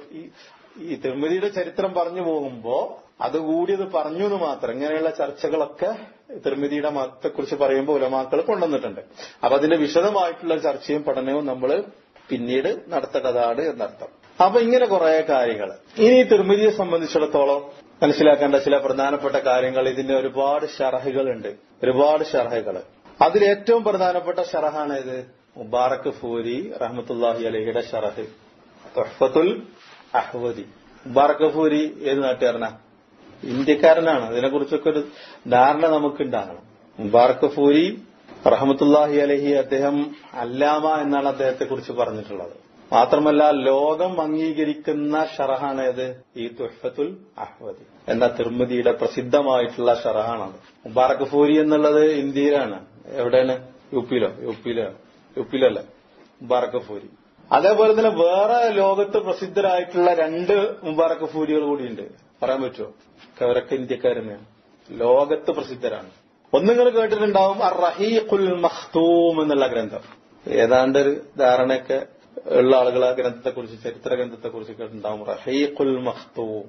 ഈ തിരുമതിയുടെ ചരിത്രം പറഞ്ഞു പോകുമ്പോ അതുകൂടി അത് പറഞ്ഞു എന്ന് മാത്രം ഇങ്ങനെയുള്ള ചർച്ചകളൊക്കെ തിരുമതിയുടെ മതത്തെക്കുറിച്ച് പറയുമ്പോൾ ഉലമാക്കൾ കൊണ്ടുവന്നിട്ടുണ്ട് അപ്പൊ അതിന്റെ വിശദമായിട്ടുള്ള ചർച്ചയും പഠനവും നമ്മൾ പിന്നീട് നടത്തേണ്ടതാണ് എന്നർത്ഥം അപ്പൊ ഇങ്ങനെ കുറെ കാര്യങ്ങൾ ഇനി തിരുമതിയെ സംബന്ധിച്ചിടത്തോളം മനസ്സിലാക്കേണ്ട ചില പ്രധാനപ്പെട്ട കാര്യങ്ങൾ ഇതിന്റെ ഒരുപാട് ഷറഹുകളുണ്ട് ഒരുപാട് ഷറഹുകൾ അതിൽ ഏറ്റവും പ്രധാനപ്പെട്ട ഷറഹാണ് ഇത് മുബാറക് ഫൂരി റഹ്മത്തുല്ലാഹി അലഹിയുടെ ഷറഹ് തൊഹഫത്തുൽ അഹ്വദി മുബാറക് ഫൂരി ഏത് നാട്ടുകാരനാ ഇന്ത്യക്കാരനാണ് അതിനെക്കുറിച്ചൊക്കെ ഒരു ധാരണ നമുക്കുണ്ടാകണം മുബാറക് ഫൂരി റഹമത്തുല്ലാഹി അലഹി അദ്ദേഹം അല്ലാമ എന്നാണ് അദ്ദേഹത്തെ കുറിച്ച് പറഞ്ഞിട്ടുള്ളത് മാത്രമല്ല ലോകം അംഗീകരിക്കുന്ന ഷറഹാണ് ഏത് ഈ തുഹഫത്തുൽ അഹ്വദി എന്ന തിർമതിയുടെ പ്രസിദ്ധമായിട്ടുള്ള ഷറഹാണത് മുബാറക് ഫൂരി എന്നുള്ളത് ഇന്ത്യയിലാണ് എവിടെയാണ് യു പിയിലോ യു പിയിലോ യു പിയിലല്ലേ മുബാറക് ഫൂരി അതേപോലെ തന്നെ വേറെ ലോകത്ത് പ്രസിദ്ധരായിട്ടുള്ള രണ്ട് മുബാറക് ഫൂരികൾ കൂടിയുണ്ട് പറയാൻ പറ്റുമോ അവരൊക്കെ ഇന്ത്യക്കാർ തന്നെയാണ് ലോകത്ത് പ്രസിദ്ധരാണ് ഒന്നുങ്ങൾ കേട്ടിട്ടുണ്ടാവും അർ റഹീഖുൽ മഖ്തൂം എന്നുള്ള ഗ്രന്ഥം ഏതാണ്ട് ഒരു ധാരണയൊക്കെ ഉള്ള ആളുകൾ ആ ഗ്രന്ഥത്തെക്കുറിച്ച് ചരിത്ര ഗ്രന്ഥത്തെക്കുറിച്ച് കേട്ടിട്ടുണ്ടാവും റഹീഖുൽ മഖ്തൂം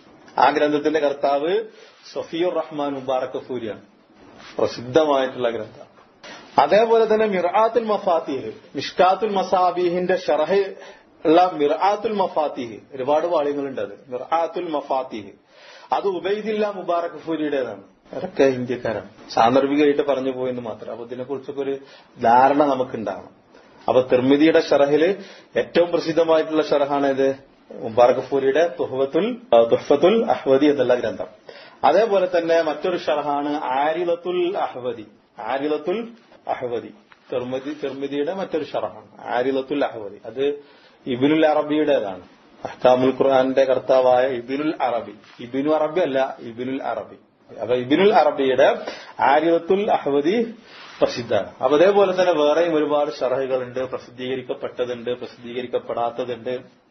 ആ ഗ്രന്ഥത്തിന്റെ കർത്താവ് സഫിയുർ റഹ്മാൻ മുബാറക് ഫൂരിയാണ് പ്രസിദ്ധമായിട്ടുള്ള ഗ്രന്ഥം അതേപോലെ തന്നെ മിർആത്തുൽ മഫാത്തിഹ് മിഷ്കാത്തുൽ മസാബീഹിന്റെ ഷറഹ് ഉള്ള മിർആത്തുൽ മഫാത്തിഹ് ഒരുപാട് വാള്യങ്ങളുണ്ട് അത് മിർആത്തുൽ മഫാത്തിഹ് അത് ഉബൈദില്ല മുബാറക് ഫൂരിയുടേതാണ് അതൊക്കെ ഇന്ത്യക്കാരാണ് സാന്ദർഭികമായിട്ട് പറഞ്ഞു പോയെന്ന് മാത്രം അപ്പൊ ഇതിനെക്കുറിച്ചൊക്കെ ഒരു ധാരണ നമുക്കുണ്ടാകണം അപ്പൊ തിർമിതിയുടെ ഷറഹില് ഏറ്റവും പ്രസിദ്ധമായിട്ടുള്ള ഷറഹാണ് ഇത് മുബാറക് ഫൂരിയുടെ തുഹഫത്തുൽ തുഹഫത്തുൽ അഹ്വദി എന്നുള്ള ഗ്രന്ഥം അതേപോലെ തന്നെ മറ്റൊരു ഷറഹാണ് ആരിലത്തുൽ അഹ്വദി ആരിലത്തുൽ അഹ്വദി തിർമിതി തിർമിതിയുടെ മറ്റൊരു ഷറഹാണ് ആരിലത്തുൽ അഹ്വദി അത് ഇബിനുൽ അറബിയുടേതാണ് അഹ്കാമുൽ ഖുർആാന്റെ കർത്താവായ ഇബിനുൽ അറബി ഇബിനു അറബി അല്ല ഇബിനുൽ അറബി അപ്പൊ ഇബിനുൽ അറബിയുടെ ആരിലത്തുൽ അഹ്വദി പ്രസിദ്ധമാണ് അപ്പൊ അതേപോലെ തന്നെ വേറെയും ഒരുപാട് ഷറഹുകളുണ്ട് പ്രസിദ്ധീകരിക്കപ്പെട്ടതുണ്ട് പ്രസിദ്ധീകരിക്കപ്പെടാത്തതുണ്ട്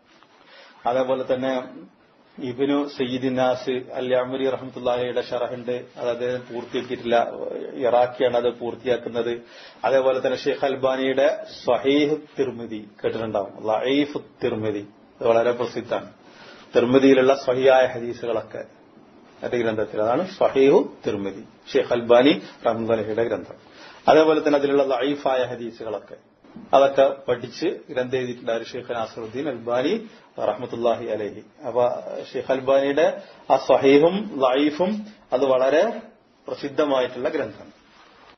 അതേപോലെ തന്നെ ഇബിനു സയ്യിദിനാസ് അല്യാമരി റഹമത്തുല്ലാഹയുടെ ഷറഹുണ്ട് അത് അദ്ദേഹം പൂർത്തിയാക്കിയിട്ടില്ല ഇറാഖിയാണ് അത് പൂർത്തിയാക്കുന്നത് അതേപോലെ തന്നെ ഷെയ്ഖ് അൽബാനിയുടെ സഹീഹ് തിർമിതി കേട്ടിട്ടുണ്ടാവും ലൈഫ് തിർമിതി ഇത് വളരെ പ്രസിദ്ധമാണ് തിർമിതിയിലുള്ള സ്വഹിയായ ഹദീസുകളൊക്കെ എന്റെ ഗ്രന്ഥത്തിൽ അതാണ് സഹീഹു തിർമിതി ഷെയ്ഖ് അൽബാനി റഹ്മദ് ഗ്രന്ഥം അതേപോലെ തന്നെ അതിലുള്ള ലൈഫായ ഹദീസുകളൊക്കെ അതൊക്കെ പഠിച്ച് ഗ്രന്ഥം എഴുതിയിട്ടുണ്ട് ഒരു ഷെയ്ഖ് നാസറുദ്ദീൻ അൽബാനി റഹ്മത്തുല്ലാഹി അലഹി അപ്പൊ ഷെയ്ഖ് അൽബാനിയുടെ ആ സഹീഹും ലൈഫും അത് വളരെ പ്രസിദ്ധമായിട്ടുള്ള ഗ്രന്ഥം